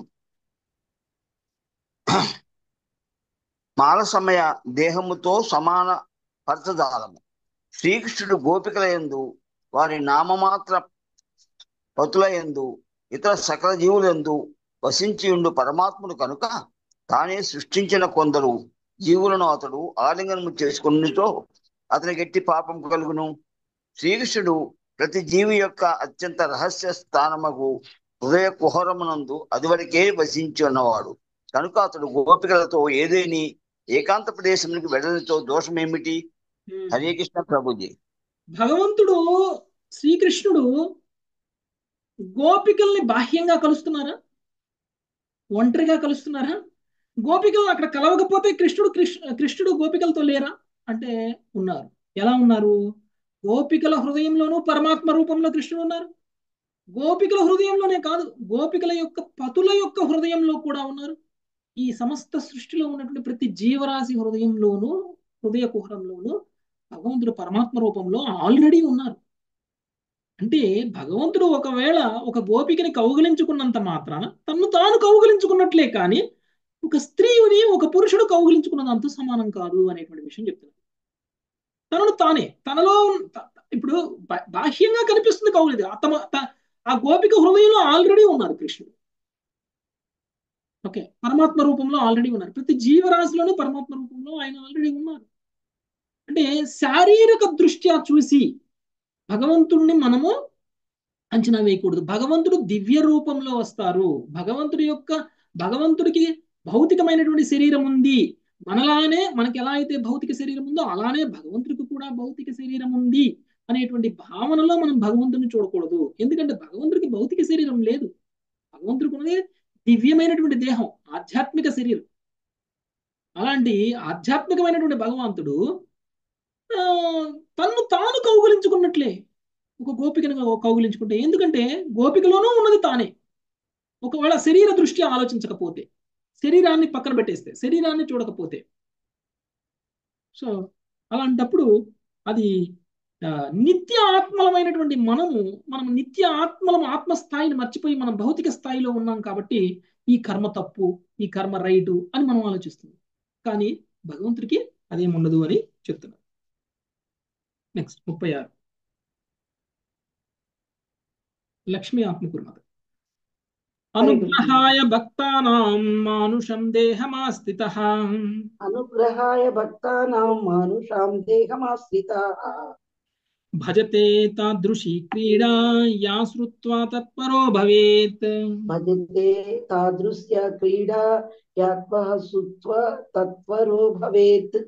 మాల సమయ దేహముతో సమాన పరచదాలము శ్రీకృష్ణుడు గోపికల యందు వారి నామమాత్ర పతుల యందు ఇతర సకల జీవులందు వసించి ఉండు పరమాత్ముడు కనుక తానే సృష్టించిన కొందరు జీవులను అతడు ఆలింగనము చేసుకునితో అతనికి ఎట్టి పాపం కలుగును శ్రీకృష్ణుడు ప్రతి జీవి యొక్క అత్యంత రహస్య స్థానముకు హృదయ కుహరమునందు అదివరకే వసించి ఉన్నవాడు కనుక అతడు గోపికలతో ఏదేని ఏకాంత ప్రదేశమునికి వెళ్ళడంతో దోషం ఏమిటి హరే కృష్ణ ప్రభుజీ భగవంతుడు శ్రీకృష్ణుడు గోపికల్ని బాహ్యంగా కలుస్తున్నారా ఒంటరిగా కలుస్తున్నారా గోపికలను అక్కడ కలవకపోతే కృష్ణుడు కృష్ణ కృష్ణుడు గోపికలతో లేరా అంటే ఉన్నారు ఎలా ఉన్నారు గోపికల హృదయంలోనూ పరమాత్మ రూపంలో కృష్ణుడు ఉన్నారు గోపికల హృదయంలోనే కాదు గోపికల యొక్క పతుల యొక్క హృదయంలో కూడా ఉన్నారు ఈ సమస్త సృష్టిలో ఉన్నటువంటి ప్రతి జీవరాశి హృదయంలోనూ హృదయ కుహరంలోనూ భగవంతుడు పరమాత్మ రూపంలో ఆల్రెడీ ఉన్నారు అంటే భగవంతుడు ఒకవేళ ఒక గోపికని కౌగిలించుకున్నంత మాత్రాన తన్ను తాను కౌగిలించుకున్నట్లే కానీ ఒక స్త్రీని ఒక పురుషుడు కౌగిలించుకున్నదంతా సమానం కాదు అనేటువంటి విషయం చెప్తున్నారు తనను తానే తనలో ఇప్పుడు బాహ్యంగా కనిపిస్తుంది కౌగిలిది తమ ఆ గోపిక హృదయంలో ఆల్రెడీ ఉన్నారు కృష్ణుడు ఓకే పరమాత్మ రూపంలో ఆల్రెడీ ఉన్నారు ప్రతి జీవరాశిలోనూ పరమాత్మ రూపంలో ఆయన ఆల్రెడీ ఉన్నారు అంటే శారీరక దృష్ట్యా చూసి భగవంతుణ్ణి మనము అంచనా వేయకూడదు భగవంతుడు దివ్య రూపంలో వస్తారు భగవంతుడి యొక్క భగవంతుడికి భౌతికమైనటువంటి శరీరం ఉంది మనలానే మనకి ఎలా అయితే భౌతిక శరీరం ఉందో అలానే భగవంతుడికి కూడా భౌతిక శరీరం ఉంది అనేటువంటి భావనలో మనం భగవంతుడిని చూడకూడదు ఎందుకంటే భగవంతుడికి భౌతిక శరీరం లేదు భగవంతుడికి ఉన్నది దివ్యమైనటువంటి దేహం ఆధ్యాత్మిక శరీరం అలాంటి ఆధ్యాత్మికమైనటువంటి భగవంతుడు తన్ను తాను కౌగులించుకున్నట్లే ఒక గోపికను కౌగులించుకుంటే ఎందుకంటే గోపికలోనూ ఉన్నది తానే ఒకవేళ శరీర దృష్టి ఆలోచించకపోతే శరీరాన్ని పక్కన పెట్టేస్తే శరీరాన్ని చూడకపోతే సో అలాంటప్పుడు అది నిత్య ఆత్మలమైనటువంటి మనము మనం నిత్య ఆత్మలం ఆత్మస్థాయిని మర్చిపోయి మనం భౌతిక స్థాయిలో ఉన్నాం కాబట్టి ఈ కర్మ తప్పు ఈ కర్మ రైటు అని మనం ఆలోచిస్తున్నాం కానీ భగవంతుడికి అదేం ఉండదు అని చెప్తున్నారు నెక్స్ట్ ముప్పై ఆరు లక్ష్మీ ఆత్మకుర్మత అనుగ్రహాయ భక్తానాం మానుషం దేహమాస్థిత అనుగ్రహాయ భక్తానాం మానుషాం దేహమాశ్రితాః భజతే తాదృశీ క్రీడా యా శ్రుత్వా తత్పరో భవేత్ భజతే తాదృశ్య క్రీడా యాత్మః సుత్వ తత్వరో భవేత్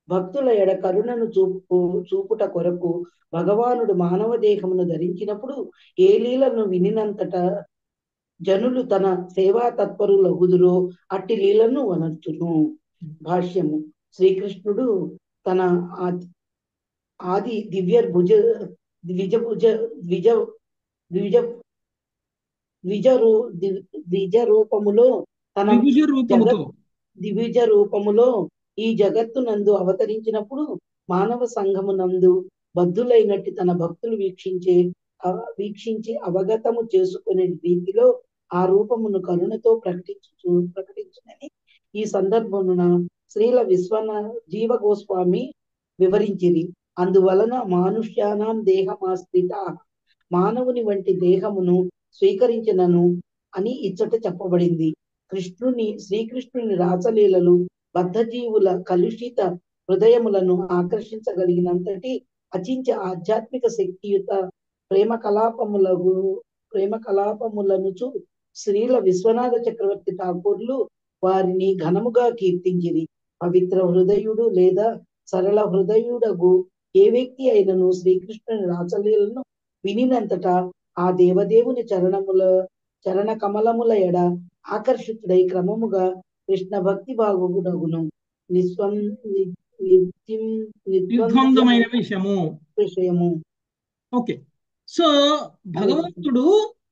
భక్తుల ఎడ కరుణను చూపు చూపుట కొరకు భగవానుడు మానవ దేహమును ధరించినప్పుడు ఏ లీలను వినినంతట జనులు తన సేవా తత్పరులగుదురో అట్టి లీలను వనర్చును భాష్యము శ్రీకృష్ణుడు తన ఆది ఆది దివ్య భుజ ద్విజ భుజ ద్విజ ద్విజ ద్విజ రూ ది- ద్విజ రూపములో తన త్రిభుజ రూపముతో జగత్ ద్విజ రూపములో ఈ జగత్తునందు అవతరించినప్పుడు మానవ సంఘమునందు బద్ధులైనట్టి తన భక్తులు వీక్షించే అవ- వీక్షించి అవగతము చేసుకునే రీతిలో ఆ రూపమును కరుణతో ప్రకటించు ప్రకటించునని ఈ సందర్భమున శ్రీల విశ్వన జీవ గోస్వామి వివరించిరి అందువలన మానుష్యానాం దేహమాశ్రిత మానవుని వంటి దేహమును స్వీకరించినను అని ఇచ్చట చెప్పబడింది కృష్ణుని శ్రీకృష్ణుని రాసలీలలు బద్ధజీవుల కలుషిత హృదయములను ఆకర్షించగలిగినంతటి అచించ ఆధ్యాత్మిక శక్తియుత ప్రేమ కలాపములకు ప్రేమ కలాపములనుచు శ్రీల విశ్వనాథ చక్రవర్తి ఠాకూర్లు వారిని ఘనముగా కీర్తించిరి పవిత్ర హృదయుడు లేదా సరళ హృదయుడగు ఏ వ్యక్తి అయినను శ్రీకృష్ణుని రాసలీలను వినినంతట ఆ దేవదేవుని చరణముల చరణ కమలముల ఎడ ఆకర్షితుడై క్రమముగా కృష్ణ భక్తి భాగుడగును నిస్వం ని- నిత్యం నిర్ద్వందమైన విషయము విషయము ఓకే సో భగవంతుడు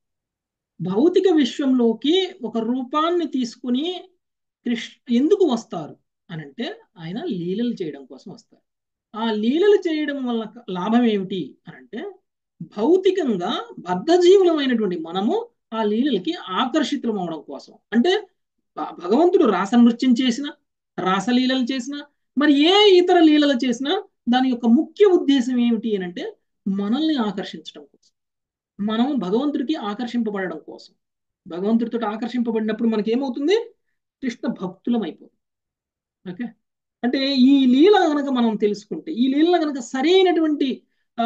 భౌతిక విశ్వంలోకి ఒక రూపాన్ని తీసుకుని కృష్ణ ఎందుకు వస్తారు అని అంటే ఆయన లీలలు చేయడం కోసం వస్తారు ఆ లీలలు చేయడం వల్ల లాభం ఏమిటి అని అంటే భౌతికంగా బద్ధజీవులమైనటువంటి మనము ఆ లీలలకి ఆకర్షితులం అవడం కోసం అంటే భ- భగవంతుడు రాస నృత్యం చేసిన రాసలీలలు చేసిన మరి ఏ ఇతర లీలలు చేసినా దాని యొక్క ముఖ్య ఉద్దేశం ఏమిటి అని అంటే మనల్ని ఆకర్షించడం కోసం మనం భగవంతుడికి ఆకర్షింపబడడం కోసం భగవంతుడితో ఆకర్షింపబడినప్పుడు మనకి ఏమవుతుంది కృష్ణ భక్తులం అయిపోతుంది ఓకే అంటే ఈ లీల కనుక మనం తెలుసుకుంటే ఈ లీల కనుక సరైనటువంటి ఆ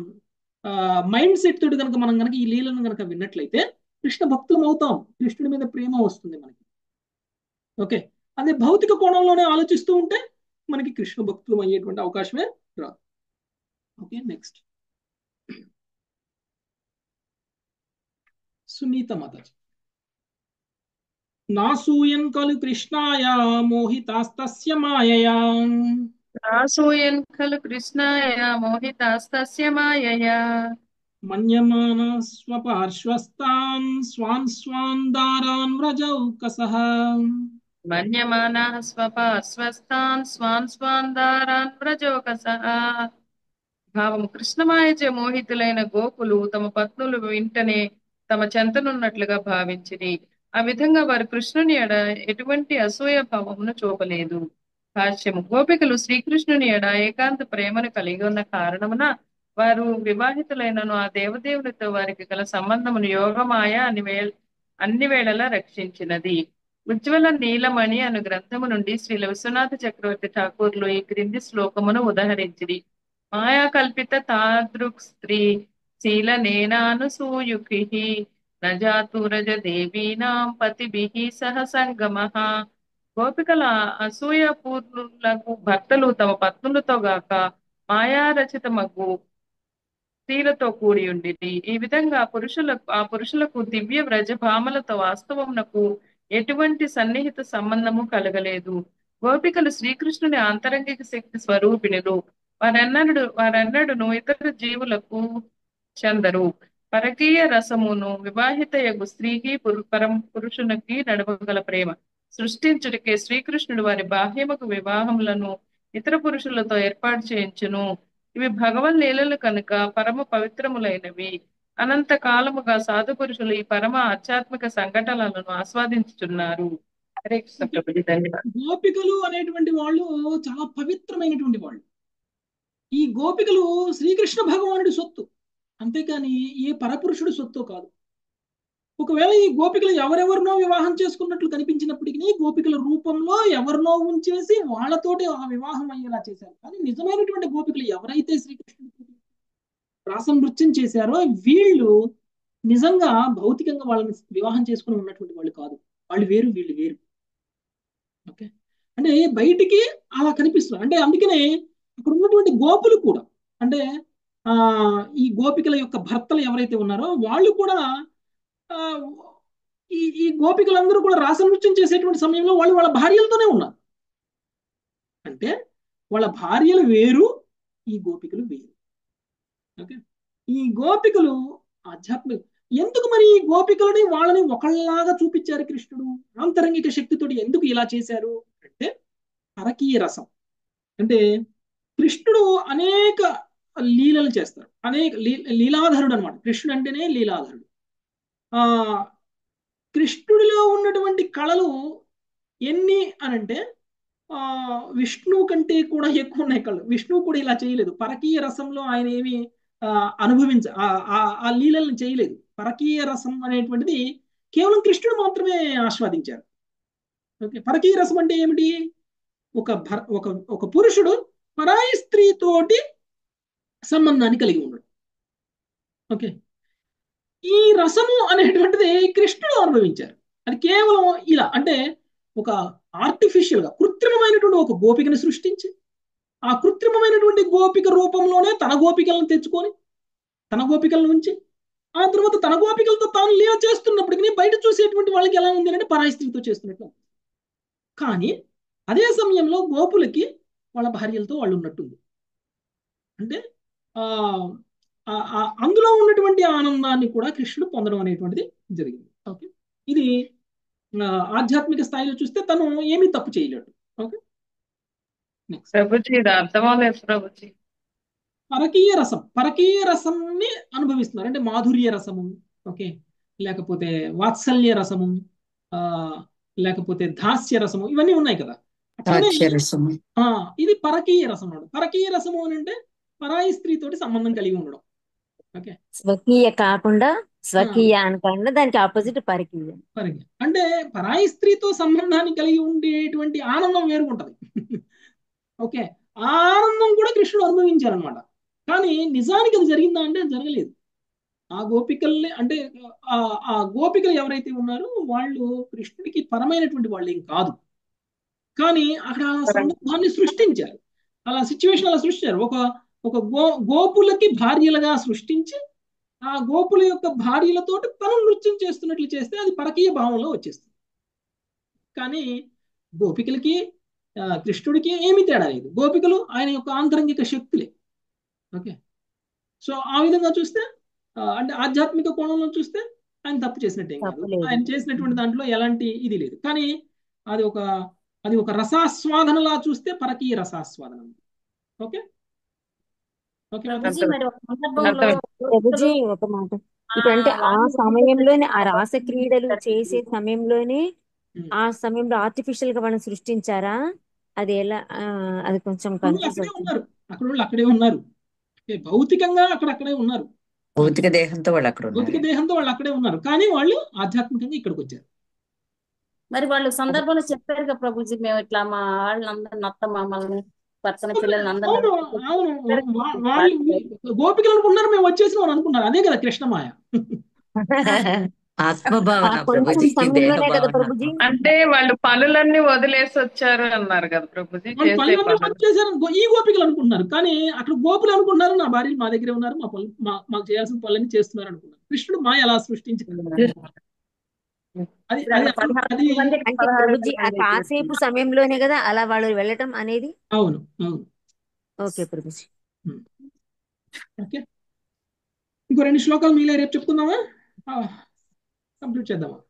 మైండ్ సెట్ తోటి కనుక మనం కనుక ఈ లీలను కనుక విన్నట్లయితే కృష్ణ భక్తులం అవుతాం కృష్ణుడి మీద ప్రేమ వస్తుంది మనకి ఓకే అదే భౌతిక కోణంలోనే ఆలోచిస్తూ ఉంటే మనకి కృష్ణ భక్తులం అయ్యేటువంటి అవకాశమే రాదు ఓకే నెక్స్ట్ సునీత మాతాజీ నాసూయన్ ఖలు కృష్ణాయ మోహితాస్తస్య మాయయా నాసూయన్ ఖలు కృష్ణాయ మోహితాస్తస్య మాయయా మన్యమాన స్వపార్శ్వస్తాన్ స్వాన్ స్వాన్ దారాన్ వ్రజౌకసః మన్యమానాः స్వపార్శ్వస్తాన్ స్వాన్ స్వాన్ దారాన్ వ్రజోకసః భావం కృష్ణమాయచే మోహితులైన గోకులు తమ పత్నులు వెంటనే తమ చెంతనున్నట్లుగా భావించిరి ఆ విధంగా వారు కృష్ణుని ఎడ ఎటువంటి అసూయ భావమును చూపలేదు భాష్యము గోపికలు శ్రీకృష్ణుని ఎడ ఏకాంత ప్రేమను కలిగి ఉన్న కారణమున వారు వివాహితులైనను ఆ దేవదేవునితో వారికి గల సంబంధమును యోగమాయ అని వే అన్ని వేళలా రక్షించినది ఉజ్వల నీలమణి అను గ్రంథము నుండి శ్రీల విశ్వనాథ చక్రవర్తి ఠాకూర్లు ఈ క్రింది శ్లోకమును ఉదహరించిరి మాయా కల్పిత తాదృక్ స్త్రీ శీల నేనానుసూయుకి నజాతురజ దేవీనాం పతిభిః సహ సంగమః గోపికల అసూయ పూర్ణులకు భర్తలు తమ పత్నులతో గాక మాయారచితమగు స్త్రీలతో కూడి ఉండిరి ఈ విధంగా పురుషులకు ఆ పురుషులకు దివ్య వ్రజభామలతో వాస్తవమునకు ఎటువంటి సన్నిహిత సంబంధము కలగలేదు గోపికలు శ్రీకృష్ణుని ఆంతరంగిక శక్తి స్వరూపిణులు వారెన్నడు వారెన్నడును ఇతర జీవులకు చెందరు పరకీయ రసమును వివాహితయగు స్త్రీకి పురు పరం పురుషునికి నడవగల ప్రేమ సృష్టించుటకే శ్రీకృష్ణుడు వారి బాహ్యముకు వివాహములను ఇతర పురుషులతో ఏర్పాటు చేయించును ఇవి భగవన్ లీలలు కనుక పరమ పవిత్రములైనవి అనంత కాలముగా సాధు పురుషులు ఈ పరమ ఆధ్యాత్మిక సంఘటనలను ఆస్వాదించుతున్నారు హరే కృష్ణ ప్రభుజీ ధన్యవాదాలు గోపికలు అనేటువంటి వాళ్ళు చాలా పవిత్రమైనటువంటి వాళ్ళు ఈ గోపికలు శ్రీకృష్ణ భగవానుడి సొత్తు అంతేకాని ఏ పరపురుషుడి సొత్తు కాదు ఒకవేళ ఈ గోపికలు ఎవరెవరినో వివాహం చేసుకున్నట్లు కనిపించినప్పటికీ గోపికల రూపంలో ఎవరినో ఉంచేసి వాళ్ళతోటి ఆ వివాహం అయ్యేలా చేశారు కానీ నిజమైనటువంటి గోపికలు ఎవరైతే శ్రీకృష్ణుడికి రాసం నృత్యం చేశారో వీళ్ళు నిజంగా భౌతికంగా వాళ్ళని వివాహం చేసుకుని ఉన్నటువంటి వాళ్ళు కాదు వాళ్ళు వేరు వీళ్ళు వేరు ఓకే అంటే అంటే బయటికి అలా కనిపిస్తుంది అంటే అందుకనే అక్కడ ఉన్నటువంటి గోపులు కూడా అంటే ఆ ఈ గోపికల యొక్క భర్తలు ఎవరైతే ఉన్నారో వాళ్ళు కూడా ఆ ఈ ఈ గోపికలందరూ కూడా రాస నృత్యం చేసేటువంటి సమయంలో వాళ్ళు వాళ్ళ భార్యలతోనే ఉన్నారు అంటే వాళ్ళ భార్యలు వేరు ఈ గోపికలు వేరు ఓకే ఈ గోపికలు ఆధ్యాత్మిక ఎందుకు మరి ఈ గోపికలని వాళ్ళని ఒకళ్ళలాగా చూపించారు కృష్ణుడు ఆంతరంగిక శక్తితోటి ఎందుకు ఇలా చేశారు అంటే పరకీయ రసం అంటే కృష్ణుడు అనేక లీలలు చేస్తారు అనేక లీలాధరుడు అనమాట కృష్ణుడు అంటేనే లీలాధరుడు ఆ కృష్ణుడిలో ఉన్నటువంటి కళలు ఎన్ని అనంటే ఆ విష్ణువు కంటే కూడా ఎక్కువ ఉన్నాయి కళ్ళు విష్ణువు కూడా ఇలా చేయలేదు పరకీయ రసంలో ఆయన ఏమి అనుభవించ ఆ లీలల్ని చేయలేదు పరకీయ రసం అనేటువంటిది కేవలం కృష్ణుడు మాత్రమే ఆస్వాదించారు ఓకే పరకీయ రసం అంటే ఏమిటి ఒక భర్ ఒక ఒక పురుషుడు పరాయి స్త్రీతోటి సంబంధాన్ని కలిగి ఉండడు ఓకే ఈ రసము అనేటువంటిది కృష్ణుడు అనుభవించారు అది కేవలం ఇలా అంటే ఒక ఆర్టిఫిషియల్ గా కృత్రిమమైనటువంటి ఒక గోపికను సృష్టించి ఆ కృత్రిమమైనటువంటి గోపిక రూపంలోనే తన గోపికలను తెచ్చుకొని తన గోపికలను ఉంచి ఆ తర్వాత తన గోపికలతో తాను లీల చేస్తున్నప్పటికీ బయట చూసేటువంటి వాళ్ళకి ఎలా ఉంది అంటే పరాయి స్త్రీతో చేస్తున్నట్లు కానీ అదే సమయంలో గోపులకి వాళ్ళ భార్యలతో వాళ్ళు ఉన్నట్టుంది అంటే ఆ అందులో ఉన్నటువంటి ఆనందాన్ని కూడా కృష్ణుడు పొందడం అనేటువంటిది జరిగింది ఓకే ఇది ఆధ్యాత్మిక స్థాయిలో చూస్తే తను ఏమీ తప్పు చేయలేడు ఓకే నెక్స్ట్ ప్రభుజీ ఇది అర్థమవలేదు ప్రభుజీ పరకీయ రసం పరకీయ రసంని అనుభవిస్తున్నారు అంటే మాధుర్య రసము ఓకే లేకపోతే వాత్సల్య రసము ఆ లేకపోతే దాస్య రసము ఇవన్నీ ఉన్నాయి కదా ఇది పరకీయ రసం అన్నాడు పరకీయ రసము అని అంటే పరాయి స్త్రీతోటి సంబంధం కలిగి ఉండడం ఓకే స్వకీయ కాకుండా స్వకీయ అనకుండా దానికి ఆపోజిట్ పరకీయ పరకీయ అంటే పరాయి స్త్రీతో సంబంధాన్ని కలిగి ఉండేటువంటి ఆనందం వేరుగుంటది ఓకే ఆ ఆనందం కూడా కృష్ణుడు అనుభవించారనమాట కానీ నిజానికి అది జరిగిందా అంటే జరగలేదు ఆ గోపికల్ని అంటే ఆ గోపికలు ఎవరైతే ఉన్నారో వాళ్ళు కృష్ణుడికి పరమైనటువంటి వాళ్ళు ఏం కాదు కానీ అక్కడ సందర్భాన్ని సృష్టించారు అలా సిచ్యువేషన్ అలా సృష్టించారు ఒక ఒక గో గోపులకి భార్యలుగా సృష్టించి ఆ గోపుల యొక్క భార్యలతోటి తను నృత్యం చేస్తున్నట్లు చేస్తే అది పరకీయ భావంలో వచ్చేస్తుంది కానీ గోపికలకి కృష్ణుడికి ఏమీ తేడా లేదు గోపికలు ఆయన యొక్క ఆంతరంగిక శక్తులే ఓకే సో ఆ విధంగా చూస్తే అంటే ఆధ్యాత్మిక కోణంలో చూస్తే ఆయన తప్పు చేసినట్టే కాదు ఆయన చేసినటువంటి దాంట్లో ఎలాంటి ఇది లేదు కానీ అది ఒక అది ఒక రసాస్వాదనలా చూస్తే పరకీయ రసాస్వాదనం ఓకే ప్రభుజీ ఒక మాట ఇప్పుడు అంటే ఆ సమయంలోనే ఆ రాస క్రీడలు చేసే సమయంలోనే ఆ సమయంలో ఆర్టిఫిషియల్ గా వాళ్ళని సృష్టించారా అది ఎలా అది కొంచెం కన్ఫ్యూజ్ ఉన్నారు అక్కడ వాళ్ళు అక్కడే ఉన్నారు భౌతికంగా అక్కడ అక్కడే ఉన్నారు భౌతిక దేహంతో వాళ్ళు అక్కడ భౌతిక దేహంతో వాళ్ళు అక్కడే ఉన్నారు కానీ వాళ్ళు ఆధ్యాత్మికంగా ఇక్కడికి వచ్చారు మరి వాళ్ళు సందర్భంలో చెప్పారు కదా ప్రభుజీ మేము ఇట్లా మా వాళ్ళందరిని అత్త మామల్ని పక్కన పిల్లల్ని అందరినీ గోపికలు అనుకున్నారు మేము వచ్చేసినాం అనుకున్నారు అదే కదా కృష్ణమాయ ఆత్మభావన ప్రభుజీ దేహభావన అంటే వాళ్ళు పనులన్నీ వదిలేసి వచ్చారు అన్నారు కదా ప్రభుజీ చేసే చేశారు ఈ గోపికలు అనుకుంటున్నారు కానీ అక్కడ గోపులు అనుకుంటున్నారు నా భార్యలు మా దగ్గరే ఉన్నారు మా పనులు మాకు చేయాల్సిన పనులన్నీ చేస్తున్నారు అనుకున్నారు కృష్ణుడు మాయ ఎలా సృష్టించారు అది అంటే ప్రభుజీ ఆ కాసేపు సమయంలోనే కదా అలా వాళ్ళు వెళ్ళటం అనేది అవును అవును ఓకే ప్రభుజీ ఓకే ఇంకో రెండు శ్లోకాలు మీలే రేపు చెప్పుకుందామా కంప్లీట్ చేద్దామా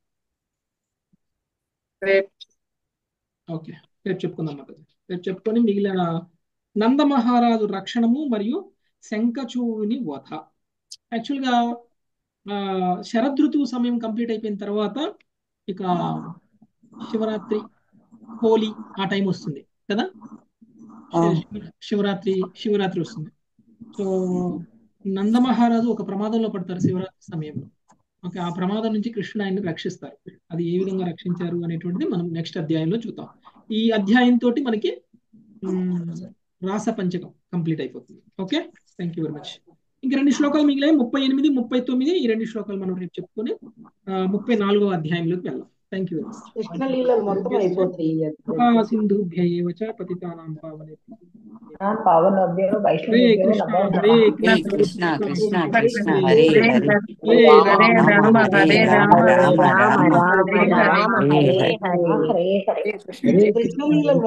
ఓకే రేపు చెప్పుకుందాం మాతాజీ రేపు చెప్పుకొని మిగిలిన నందమహారాజు రక్షణము మరియు శంఖచూని వధ యాక్చువల్గా శరదృతువు సమయం కంప్లీట్ అయిపోయిన తర్వాత ఇక శివరాత్రి హోలీ ఆ టైం వస్తుంది కదా శివరాత్రి శివరాత్రి వస్తుంది సో నందమహారాజు ఒక ప్రమాదంలో పడతారు శివరాత్రి సమయంలో ఓకే ఆ ప్రమాదం నుంచి కృష్ణుడు ఆయన్ని రక్షిస్తారు అది ఏ విధంగా రక్షించారు అనేటువంటిది మనం నెక్స్ట్ అధ్యాయంలో చూద్దాం ఈ అధ్యాయంతో మనకి రాస పంచకం కంప్లీట్ అయిపోతుంది okay thank you very much ఇంక రెండు శ్లోకాలు మిగిలాయి ముప్పై ఎనిమిది ముప్పై తొమ్మిది ఈ రెండు శ్లోకాలు మనం రేపు చెప్పుకొని ముప్పై నాలుగవ అధ్యాయంలోకి వెళ్దాం thank you very much Krishna లీలలు మొత్తం అయిపోతాయి ఈ కృపా సింధుభ్య ఏవ చ పతితానాం పావనే పావనభ్యో హరే వైష్ణవేభ్యో కృష్ణ నమో హరే నమః కృష్ణ కృష్ణ కృష్ణ కృష్ణ హరే హరే కృష్ణ హరే హరే హరే రామ రామ హరే హరే రామ రామ రామ రామ రామ రామ రామ హరే హరే రామ హరే హరే హరే హరే హరే కృష్ణ కృష్ణ లీలలు